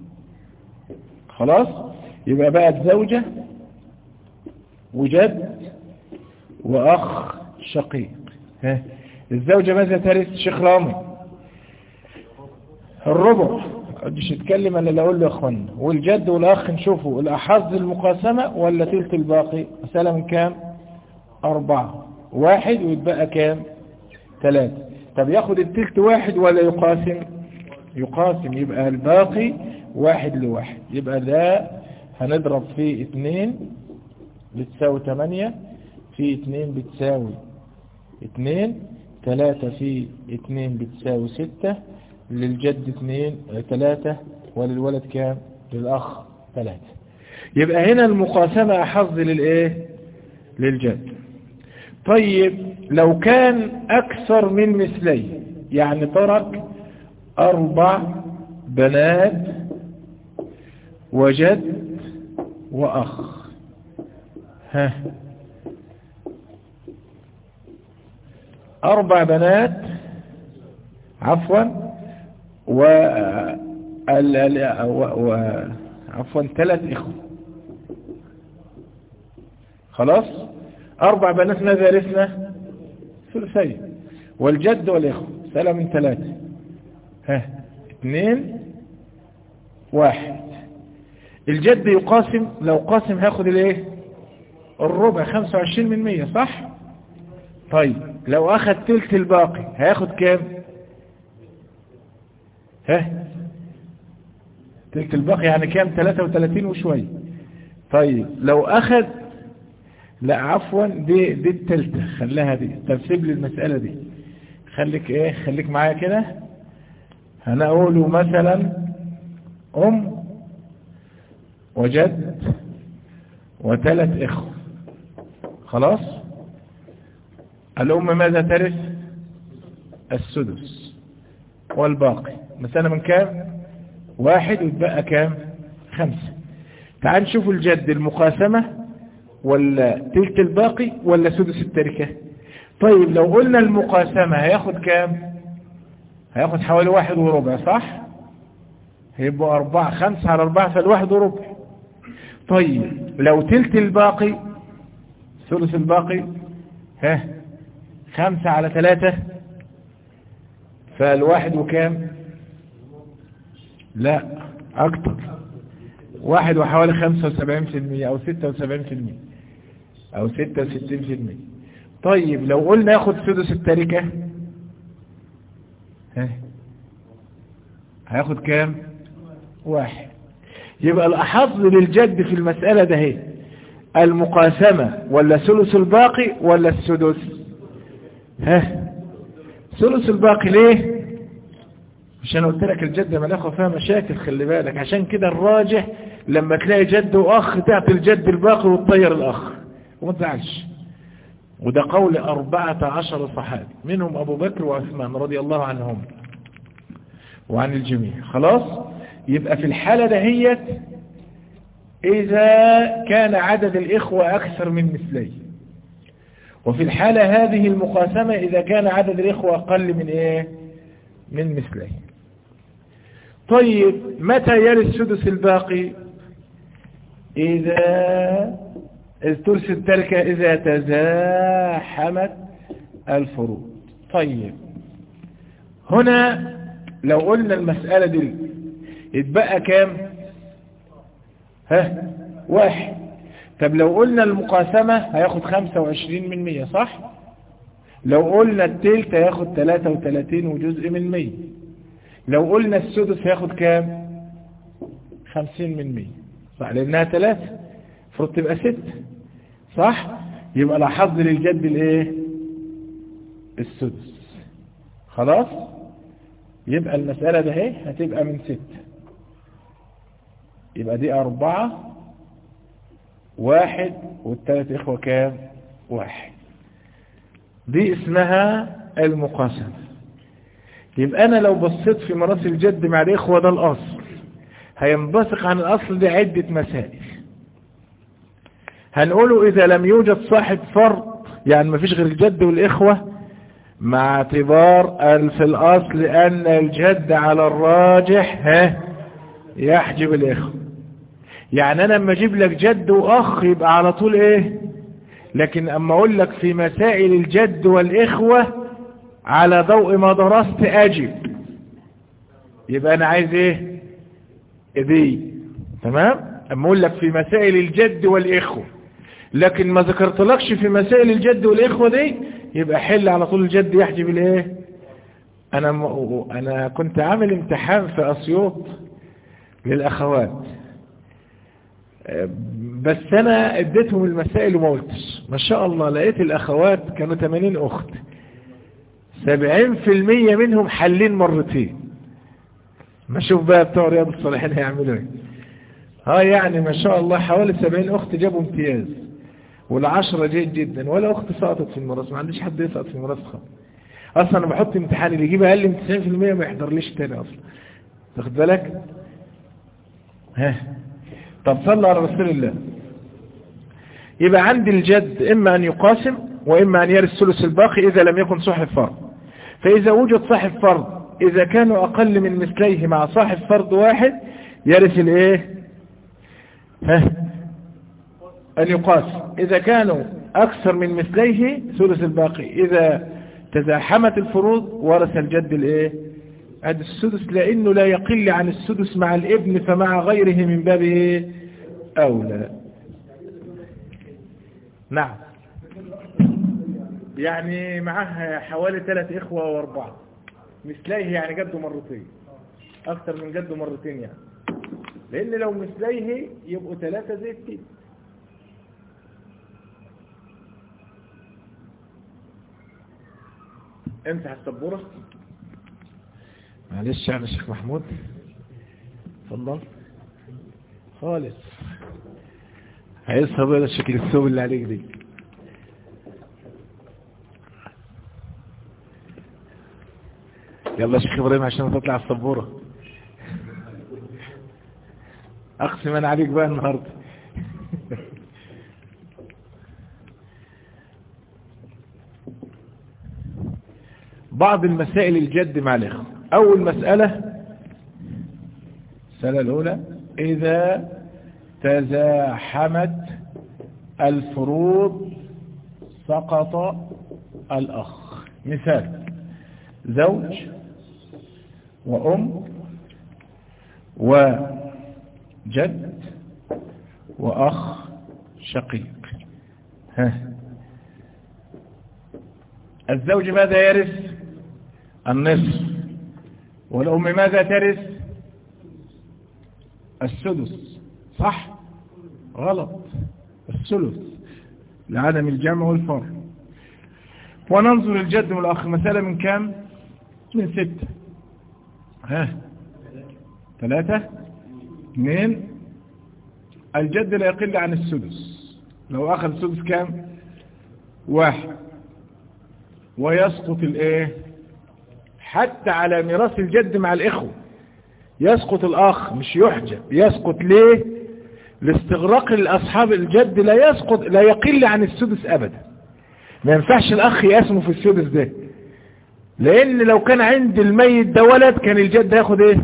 خلاص يبقى بقت زوجة وجد وأخ شقيق ها الزوجة ماذا ترث شيخ رامي الربع مش يتكلم انا اللي اقول له يا اخوانا والجد والاخ نشوفوا الاحظ المقاسمة ولا تلت الباقي مسألة من كام اربعة واحد ويتبقى كام ثلاثة طب ياخد التلت واحد ولا يقاسم يقاسم يبقى الباقي واحد لواحد يبقى ده هنضرب فيه اتنين بتساوي تمانية في اتنين بتساوي اتنين تلاتة في اتنين بتساوي ستة للجد اتنين تلاتة وللولد كام للأخ تلاتة يبقى هنا المقاسمة أحظ للإيه للجد طيب لو كان أكثر من مثلي يعني ترك أربع بنات وجد وأخ ها أربع بنات عفوا و و... عفوا ثلاث إخوة خلاص أربع بنات ماذا رثنا ثلثين والجد والإخوة سألة من ثلاثة ها اثنين واحد الجد يقاسم لو قاسم هياخد الايه الربع 25 من 100 صح طيب لو اخد تلت الباقي هياخد كام ها تلت الباقي يعني كام 33 وشوية طيب لو اخد لا عفوا دي دي التالتة خليها دي طب سيب لي المسألة دي خليك ايه خليك معايا كده هنقوله مثلا ام وجد وثلاث اخوة خلاص الام ماذا ترث السدس والباقي مسألة من كام واحد ويتبقى كام خمسة تعال نشوف الجد المقاسمة ولا تلت الباقي ولا سدس التركة طيب لو قلنا المقاسمة هياخد كام هياخد حوالي واحد وربع صح هيبقوا أربعة خمسة على أربعة فالواحد وربع طيب لو تلت الباقي ثلث الباقي ها خمسة على ثلاثة فالواحد وكام لا أكتر واحد وحوالي خمسة وسبعين في المية أو ستة وسبعين في المية أو ستة وستين في المية طيب لو قلنا ياخد سدس التركة ها هياخد كام واحد يبقى الأحظ للجد في المسألة ده هي المقاسمة ولا ثلث الباقي ولا السدس ها ثلث الباقي ليه مش انا قلت لك الجد ما ناخد فيها مشاكل خلي بالك عشان كده الراجح لما تلاقي جد واخ تعطي الجد الباقي وتطير الاخ وما تزعلش وده قول أربعة عشر صحابي منهم أبو بكر وعثمان رضي الله عنهم وعن الجميع خلاص يبقى في الحالة دهيت إذا كان عدد الإخوة أكثر من مثلي وفي الحالة هذه المقاسمة إذا كان عدد الإخوة أقل من إيه من مثلي طيب متى يلي السدس الباقي إذا الثلث التركة إذا تزاحمت الفروض طيب هنا لو قلنا المسألة دي اتبقى كام ها واحد طب لو قلنا المقاسمة هياخد خمسة وعشرين من مية صح لو قلنا التلت هياخد تلاتة وتلاتين وجزء من مية لو قلنا السدس هياخد كام خمسين من مية صح لانها تلاتة المفروض تبقى ستة صح يبقى لاحظ للجد الايه السدس خلاص يبقى المسألة ده اهي هتبقى من ستة يبقى دي أربعة واحد والثلاث إخوة كام واحد دي اسمها المقاسمة يبقى أنا لو بصيت في ميراث الجد مع الإخوة ده الأصل هينبثق عن الأصل ده عدة مسائل هنقوله إذا لم يوجد صاحب فرض يعني ما فيش غير الجد والإخوة مع اعتبار في الأصل أن الجد على الراجح ها يحجب الإخوة يعني أنا لما أجيب لك جد وأخ يبقى على طول إيه لكن أما أقول لك في مسائل الجد والإخوة على ضوء ما درست أجب يبقى أنا عايز إيه دي تمام أما أقول لك في مسائل الجد والإخوة لكن ما ذكرتلكش في مسائل الجد والإخوة دي يبقى حل على طول الجد يحجب الايه انا م... انا كنت عامل امتحان في اسيوط للاخوات بس انا اديتهم المسائل وما قلتش ما شاء الله لقيت الاخوات كانوا 80 اخت 70% منهم حلين مرتين ما شوف بقى بتوع رياض الصالحين هيعملوا ايه ها يعني ما شاء الله حوالي 70 اخت جابوا امتياز والعشرة جيد جدا ولا اخت سقطت في المراسم ما عنديش حد يسقط في المراسم خالص اصلا انا بحط امتحان اللي يجيب اقل من 90% ما يحضرليش تاني اصلا تاخد بالك ها طب صلى على رسول الله يبقى عندي الجد اما ان يقاسم واما ان يرث ثلث الباقي اذا لم يكن صاحب فرض فاذا وجد صاحب فرض اذا كانوا اقل من مثليه مع صاحب فرض واحد يرث الايه ها أن يقاس إذا كانوا أكثر من مثليه ثلث الباقي إذا تزاحمت الفروض ورث الجد الإيه هذا السدس لأنه لا يقل عن السدس مع الابن فمع غيره من باب إيه أولى نعم يعني معاه حوالي ثلاث إخوة وأربعة مثليه يعني جده مرتين أكثر من جده مرتين يعني لأن لو مثليه يبقوا ثلاثة زي كده امسح السبورة معلش يعني الشيخ محمود اتفضل خالص هيصهب هذا الشكل الثوب اللي عليك دي يلا يا شيخ ابراهيم عشان تطلع السبورة اقسم انا عليك بقى النهارده بعض المسائل الجد مع الإخوة أول مسألة السنة الأولى إذا تزاحمت الفروض سقط الأخ مثال زوج وأم وجد وأخ شقيق ها الزوج ماذا يرث النصف والأم ماذا ترث السدس صح غلط الثلث لعدم الجمع والفرق وننظر الجد والأخ مسألة من كام من ستة ها ثلاثة اثنين الجد لا يقل عن السدس لو أخذ السدس كام واحد ويسقط الايه حتى على ميراث الجد مع الإخوة يسقط الأخ مش يحجب يسقط ليه لاستغراق الأصحاب الجد لا يسقط لا يقل عن السدس أبدا ما ينفعش الأخ يقسمه في السدس ده لأن لو كان عند الميت ده ولد كان الجد ياخد ايه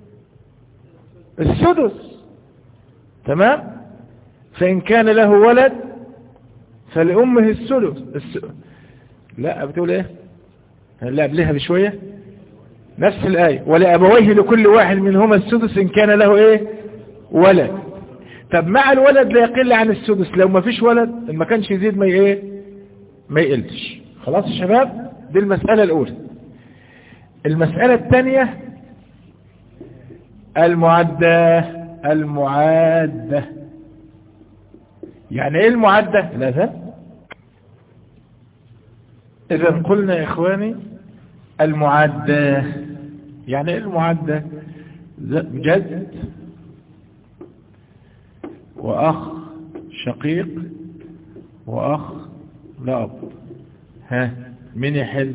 السدس تمام فإن كان له ولد فلأمه السدس الس... لا بتقول ايه لا قبلها بشوية نفس الآية ولأبويه لكل واحد منهما السدس إن كان له إيه ولد طب مع الولد لا يقل عن السدس لو ما فيش ولد ما كانش يزيد ما إيه ما يقلش خلاص يا شباب دي المسألة الأولى المسألة الثانية المعدة المعادة يعني ايه المعدة لا إذا قلنا يا إخواني المعدة يعني ايه المعدة جد وأخ شقيق وأخ لأب ها مين يحل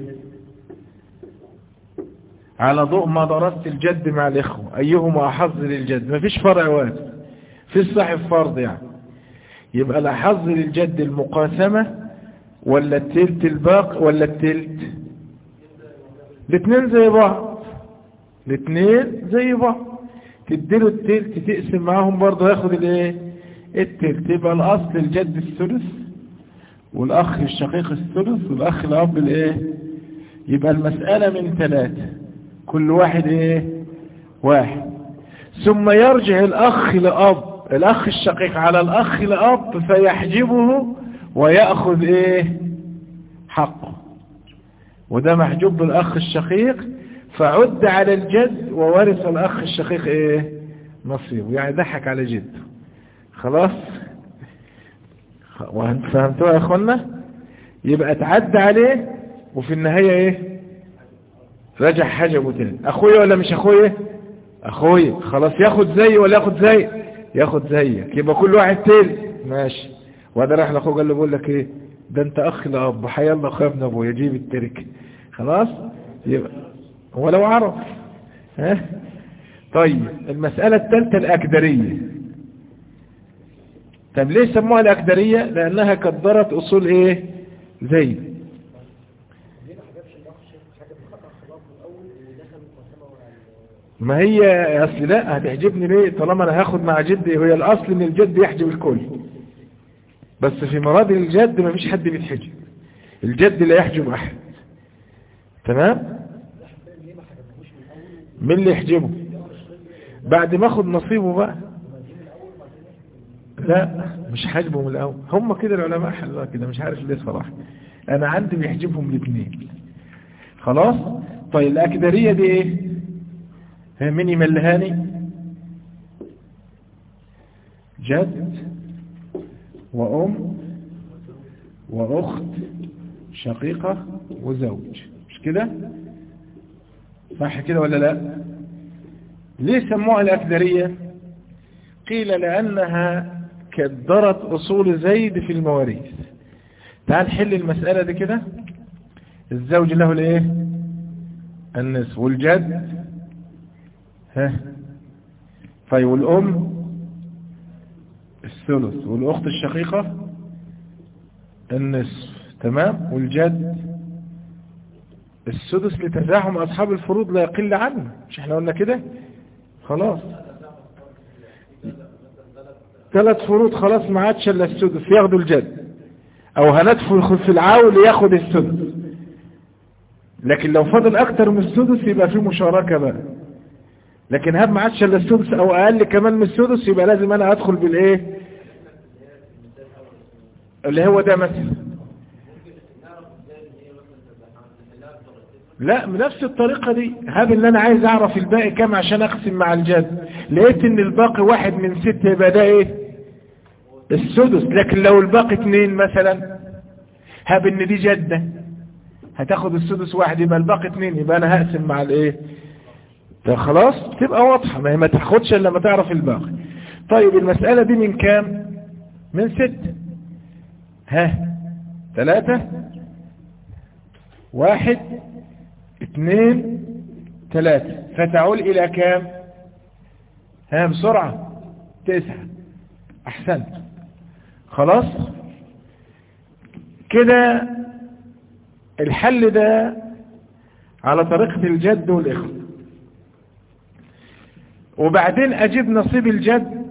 على ضوء ما درست الجد مع الإخوة أيهما أحظ للجد مفيش فرع واحد في صاحب فرض يعني يبقى الأحظ للجد المقاسمة ولا التلت الباقي ولا التلت الاثنين زي بعض الاثنين زي بعض تديله التلت تقسم معاهم برضه ياخد الايه التلت يبقى الاصل الجد الثلث والاخ الشقيق الثلث والاخ الاب الايه يبقى المسألة من ثلاثة كل واحد ايه واحد ثم يرجع الاخ لاب الاخ الشقيق على الاخ لاب فيحجبه ويأخذ ايه حقه وده محجوب بالاخ الشقيق فعد على الجد وورث الاخ الشقيق ايه نصيبه يعني ضحك على جده خلاص فهمتوها يا اخوانا يبقى تعدى عليه وفي النهاية ايه رجع حجبه تاني اخويا ولا مش اخويا اخويا خلاص ياخد زي ولا ياخد زي ياخد زيك يبقى كل واحد تاني ماشي وهذا راح لاخوه قال له بقول لك ايه ده انت اخ لاب حيا الله اخويا ابن ابويا جيب الترك خلاص يبقى ولو عرف ها طيب المسألة الثالثة الأكدرية طب ليه سموها الأكدرية لأنها قدرت أصول إيه زي ما هي أصل لا هتحجبني ليه طالما أنا هاخد مع جدي هي الأصل إن الجد يحجب الكل بس في مراد الجد ما فيش حد بيتحجب الجد لا يحجب أحد تمام مين اللي يحجبه بعد ما اخد نصيبه بقى لا مش حاجبه من الاول هم كده العلماء حلوها كده مش عارف ليه صراحه انا عندي بيحجبهم الاثنين خلاص طيب الاكدريه دي ايه ها مين يملهاني جد وام واخت شقيقه وزوج مش كده صح كده ولا لا ليه سموها الأكدرية قيل لأنها كدرت أصول زيد في المواريث تعال حل المسألة دي كده الزوج له الايه النصف والجد ها طيب والأم الثلث والأخت الشقيقة النصف تمام والجد السدس لتزاحم أصحاب الفروض لا يقل عنه مش احنا قلنا كده خلاص ثلاث فروض خلاص ما عادش الا السدس ياخدوا الجد او هندخل في العاول ياخد السدس لكن لو فضل اكتر من السدس يبقى في مشاركة بقى لكن هب ما عادش الا السدس او اقل كمان من السدس يبقى لازم انا ادخل بالايه اللي هو ده مثلا لا بنفس الطريقة دي هذا اللي انا عايز اعرف الباقي كام عشان اقسم مع الجد لقيت ان الباقي واحد من ستة يبقى ده ايه السدس لكن لو الباقي اتنين مثلا هاب ان دي جدة هتاخد السدس واحد يبقى الباقي اتنين يبقى انا هقسم مع الايه ده خلاص تبقى واضحة ما هي ما تاخدش الا لما تعرف الباقي طيب المسألة دي من كام من ستة ها ثلاثة واحد اثنين ثلاثة فتعول الى كام ها بسرعة تسعة احسنت خلاص كده الحل ده على طريقة الجد والإخوة وبعدين أجيب نصيب الجد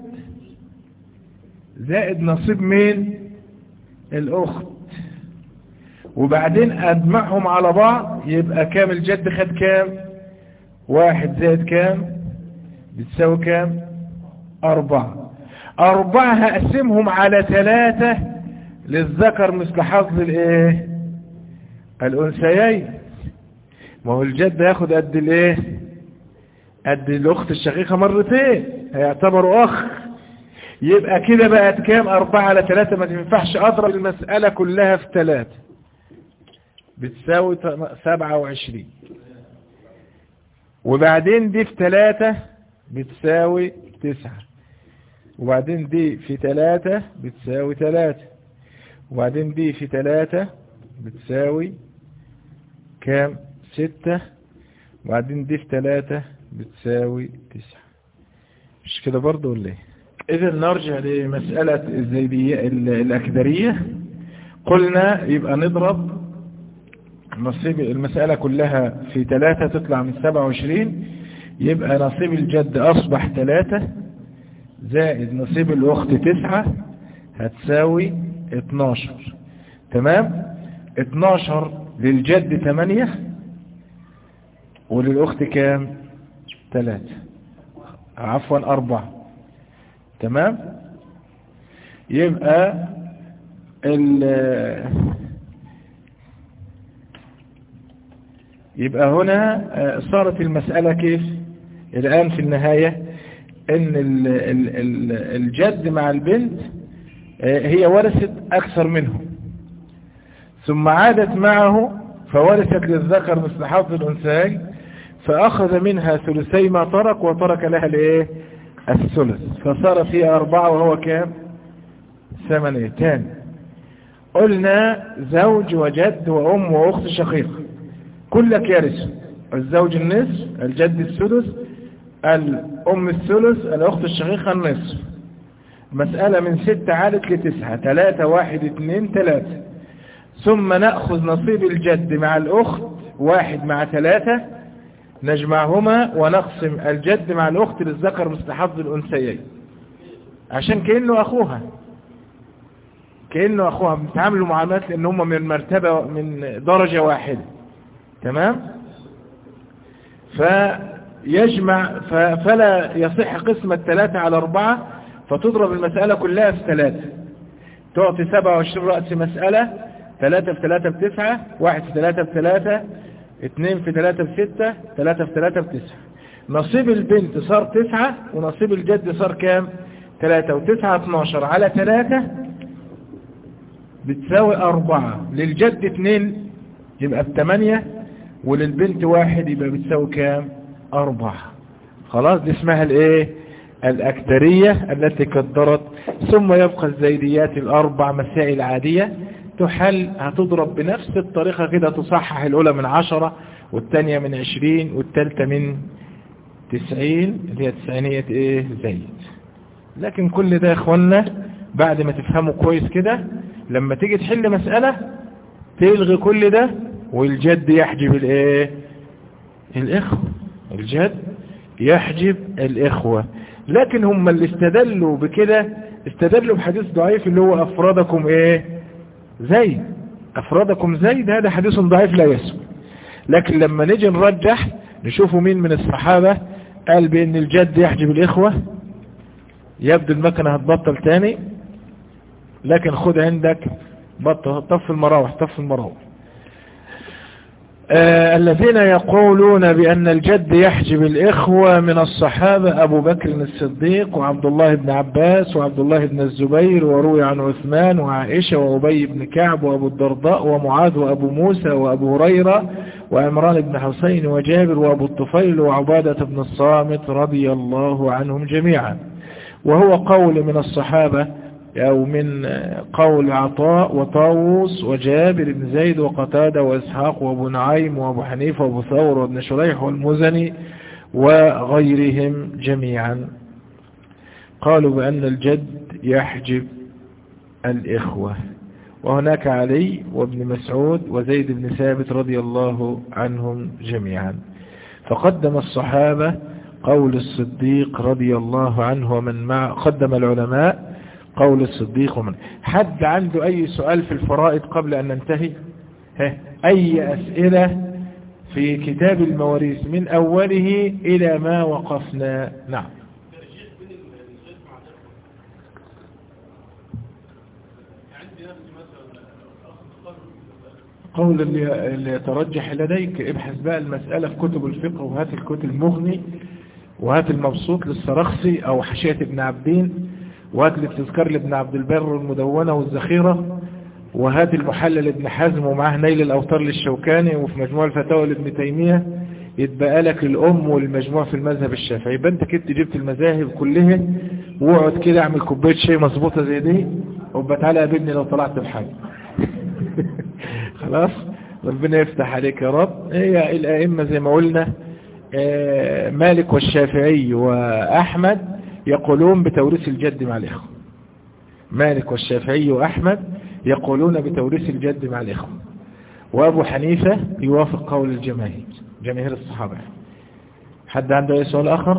زائد نصيب مين الأخت وبعدين أجمعهم على بعض يبقى كام الجد خد كام واحد زائد كام بتساوي كام أربعة أربعة هقسمهم على ثلاثة للذكر مثل حظ الايه الأنثيين ما هو الجد ياخد قد الايه قد الأخت الشقيقة مرتين هيعتبروا أخ يبقى كده بقت كام أربعة على ثلاثة ما تنفعش أضرب المسألة كلها في ثلاثة بتساوي سبعة وعشرين وبعدين دي في ثلاثة بتساوي تسعة وبعدين دي في ثلاثة بتساوي ثلاثة وبعدين دي في ثلاثة بتساوي كام ستة وبعدين دي في تلاتة بتساوي تسعة مش كده برضو ولا ايه اذا نرجع لمسألة الزيدية الاكدرية قلنا يبقى نضرب نصيب المسألة كلها في تلاتة تطلع من سبعة وعشرين يبقى نصيب الجد اصبح تلاتة زائد نصيب الاخت تسعة هتساوي اتناشر تمام اتناشر للجد تمانية وللأخت كام ثلاثة عفوا أربعة تمام يبقى ال يبقى هنا صارت المسألة كيف الآن في النهاية ان ال ال ال الجد مع البنت هي ورثت أكثر منه ثم عادت معه فورثت للذكر مثل حظ الأنثيين فأخذ منها ثلثي ما ترك وترك لها الايه الثلث فصار فيها أربعة وهو كام ثمانية تاني قلنا زوج وجد وأم وأخت شقيقة كلك يرث الزوج النصف الجد السدس الأم الثلث الأخت الشقيقة النصف مسألة من ستة عادت لتسعة ثلاثة واحد اثنين ثلاثة ثم نأخذ نصيب الجد مع الأخت واحد مع ثلاثة نجمعهما ونقسم الجد مع الأخت للذكر مثل حظ الأنثيين عشان كأنه أخوها كأنه أخوها بيتعاملوا معاملات لأن هم من مرتبة من درجة واحدة تمام فيجمع فلا يصح قسمة ثلاثة على أربعة فتضرب المسألة كلها في ثلاثة تعطي 27 رأس مسألة ثلاثة في ثلاثة بتسعة واحد في ثلاثة بثلاثة اثنين في ثلاثة بستة ثلاثة في ثلاثة بتسعة نصيب البنت صار تسعة ونصيب الجد صار كام ثلاثة وتسعة اتناشر على ثلاثة بتساوي أربعة للجد اثنين يبقى بثمانية وللبنت واحد يبقى بتساوي كام أربعة خلاص دي اسمها الايه الأكترية التي قدرت ثم يبقى الزيديات الأربع مسائل عادية تحل هتضرب بنفس الطريقة كده تصحح الأولى من عشرة والثانية من عشرين والثالثة من تسعين اللي هي تسعينية ايه زيد لكن كل ده يا اخوانا بعد ما تفهموا كويس كده لما تيجي تحل مسألة تلغي كل ده والجد يحجب الايه الاخوة الجد يحجب الاخوة لكن هم اللي استدلوا بكده استدلوا بحديث ضعيف اللي هو افرادكم ايه زيد افرادكم زيد هذا حديث ضعيف لا يسمى لكن لما نيجي نرجح نشوفوا مين من الصحابة قال بان الجد يحجب الاخوة يبدو المكنة هتبطل تاني لكن خد عندك بطل طف المراوح طف المراوح آه الذين يقولون بأن الجد يحجب الإخوة من الصحابة أبو بكر الصديق وعبد الله بن عباس وعبد الله بن الزبير وروي عن عثمان وعائشة وأبي بن كعب وأبو الدرداء ومعاذ وأبو موسى وأبو هريرة وعمران بن حسين وجابر وأبو الطفيل وعبادة بن الصامت رضي الله عنهم جميعا وهو قول من الصحابة أو من قول عطاء وطاووس وجابر بن زيد وقتادة وإسحاق وابو نعيم وابو حنيفة وابو ثور وابن شريح والمزني وغيرهم جميعا قالوا بأن الجد يحجب الإخوة وهناك علي وابن مسعود وزيد بن ثابت رضي الله عنهم جميعا فقدم الصحابة قول الصديق رضي الله عنه ومن مع قدم العلماء قول الصديق ومن حد عنده أي سؤال في الفرائض قبل أن ننتهي ها أي أسئلة في كتاب المواريث من أوله إلى ما وقفنا نعم قول اللي, اللي يترجح لديك ابحث بقى المسألة في كتب الفقه وهات الكتب المغني وهات المبسوط للسرخسي أو حشية ابن عبدين وهات التذكار لابن عبد البر المدونة والذخيرة وهات المحلل ابن حزم ومعاه نيل الأوتار للشوكاني وفي مجموع الفتاوى لابن تيمية يتبقى لك الأم والمجموع في المذهب الشافعي يبقى انت كنت جبت المذاهب كلها واقعد كده اعمل كوبايه شاي مظبوطه زي دي وابقى تعالى قابلني لو طلعت بحاجه خلاص ربنا يفتح عليك يا رب هي الأئمة زي ما قلنا آه، مالك والشافعي وأحمد يقولون بتوريث الجد مع الإخوة مالك والشافعي وأحمد يقولون بتوريث الجد مع الإخوة وأبو حنيفة يوافق قول الجماهير جماهير الصحابة حد عنده أي سؤال آخر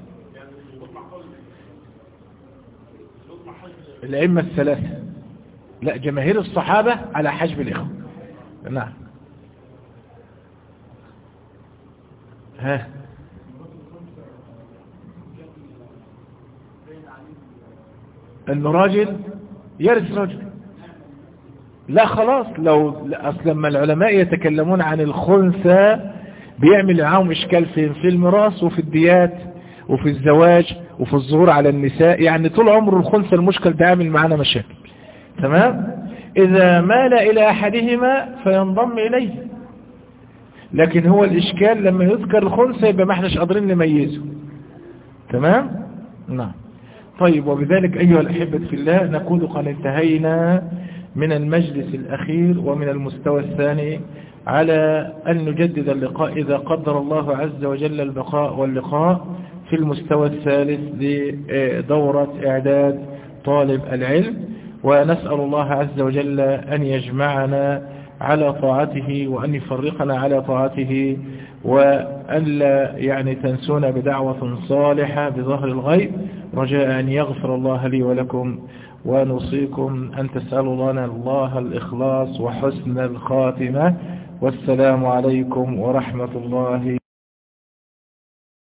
الأئمة الثلاثة لا جماهير الصحابة على حجب الإخوة نعم ها انه راجل يرث رجل لا خلاص لو اصل لما العلماء يتكلمون عن الخنثى بيعمل معاهم اشكال في في الميراث وفي الديات وفي الزواج وفي الظهور على النساء يعني طول عمر الخنثى المشكل ده عامل معانا مشاكل تمام اذا مال الى احدهما فينضم اليه لكن هو الاشكال لما يذكر الخنثى يبقى ما احناش قادرين نميزه تمام نعم طيب وبذلك أيها الأحبة في الله نكون قد انتهينا من المجلس الأخير ومن المستوى الثاني على أن نجدد اللقاء إذا قدر الله عز وجل البقاء واللقاء في المستوى الثالث لدورة إعداد طالب العلم ونسأل الله عز وجل أن يجمعنا على طاعته وأن يفرقنا على طاعته وأن لا يعني تنسونا بدعوة صالحة بظهر الغيب رجاء أن يغفر الله لي ولكم ونوصيكم أن تسألوا لنا الله الإخلاص وحسن الخاتمة والسلام عليكم ورحمة الله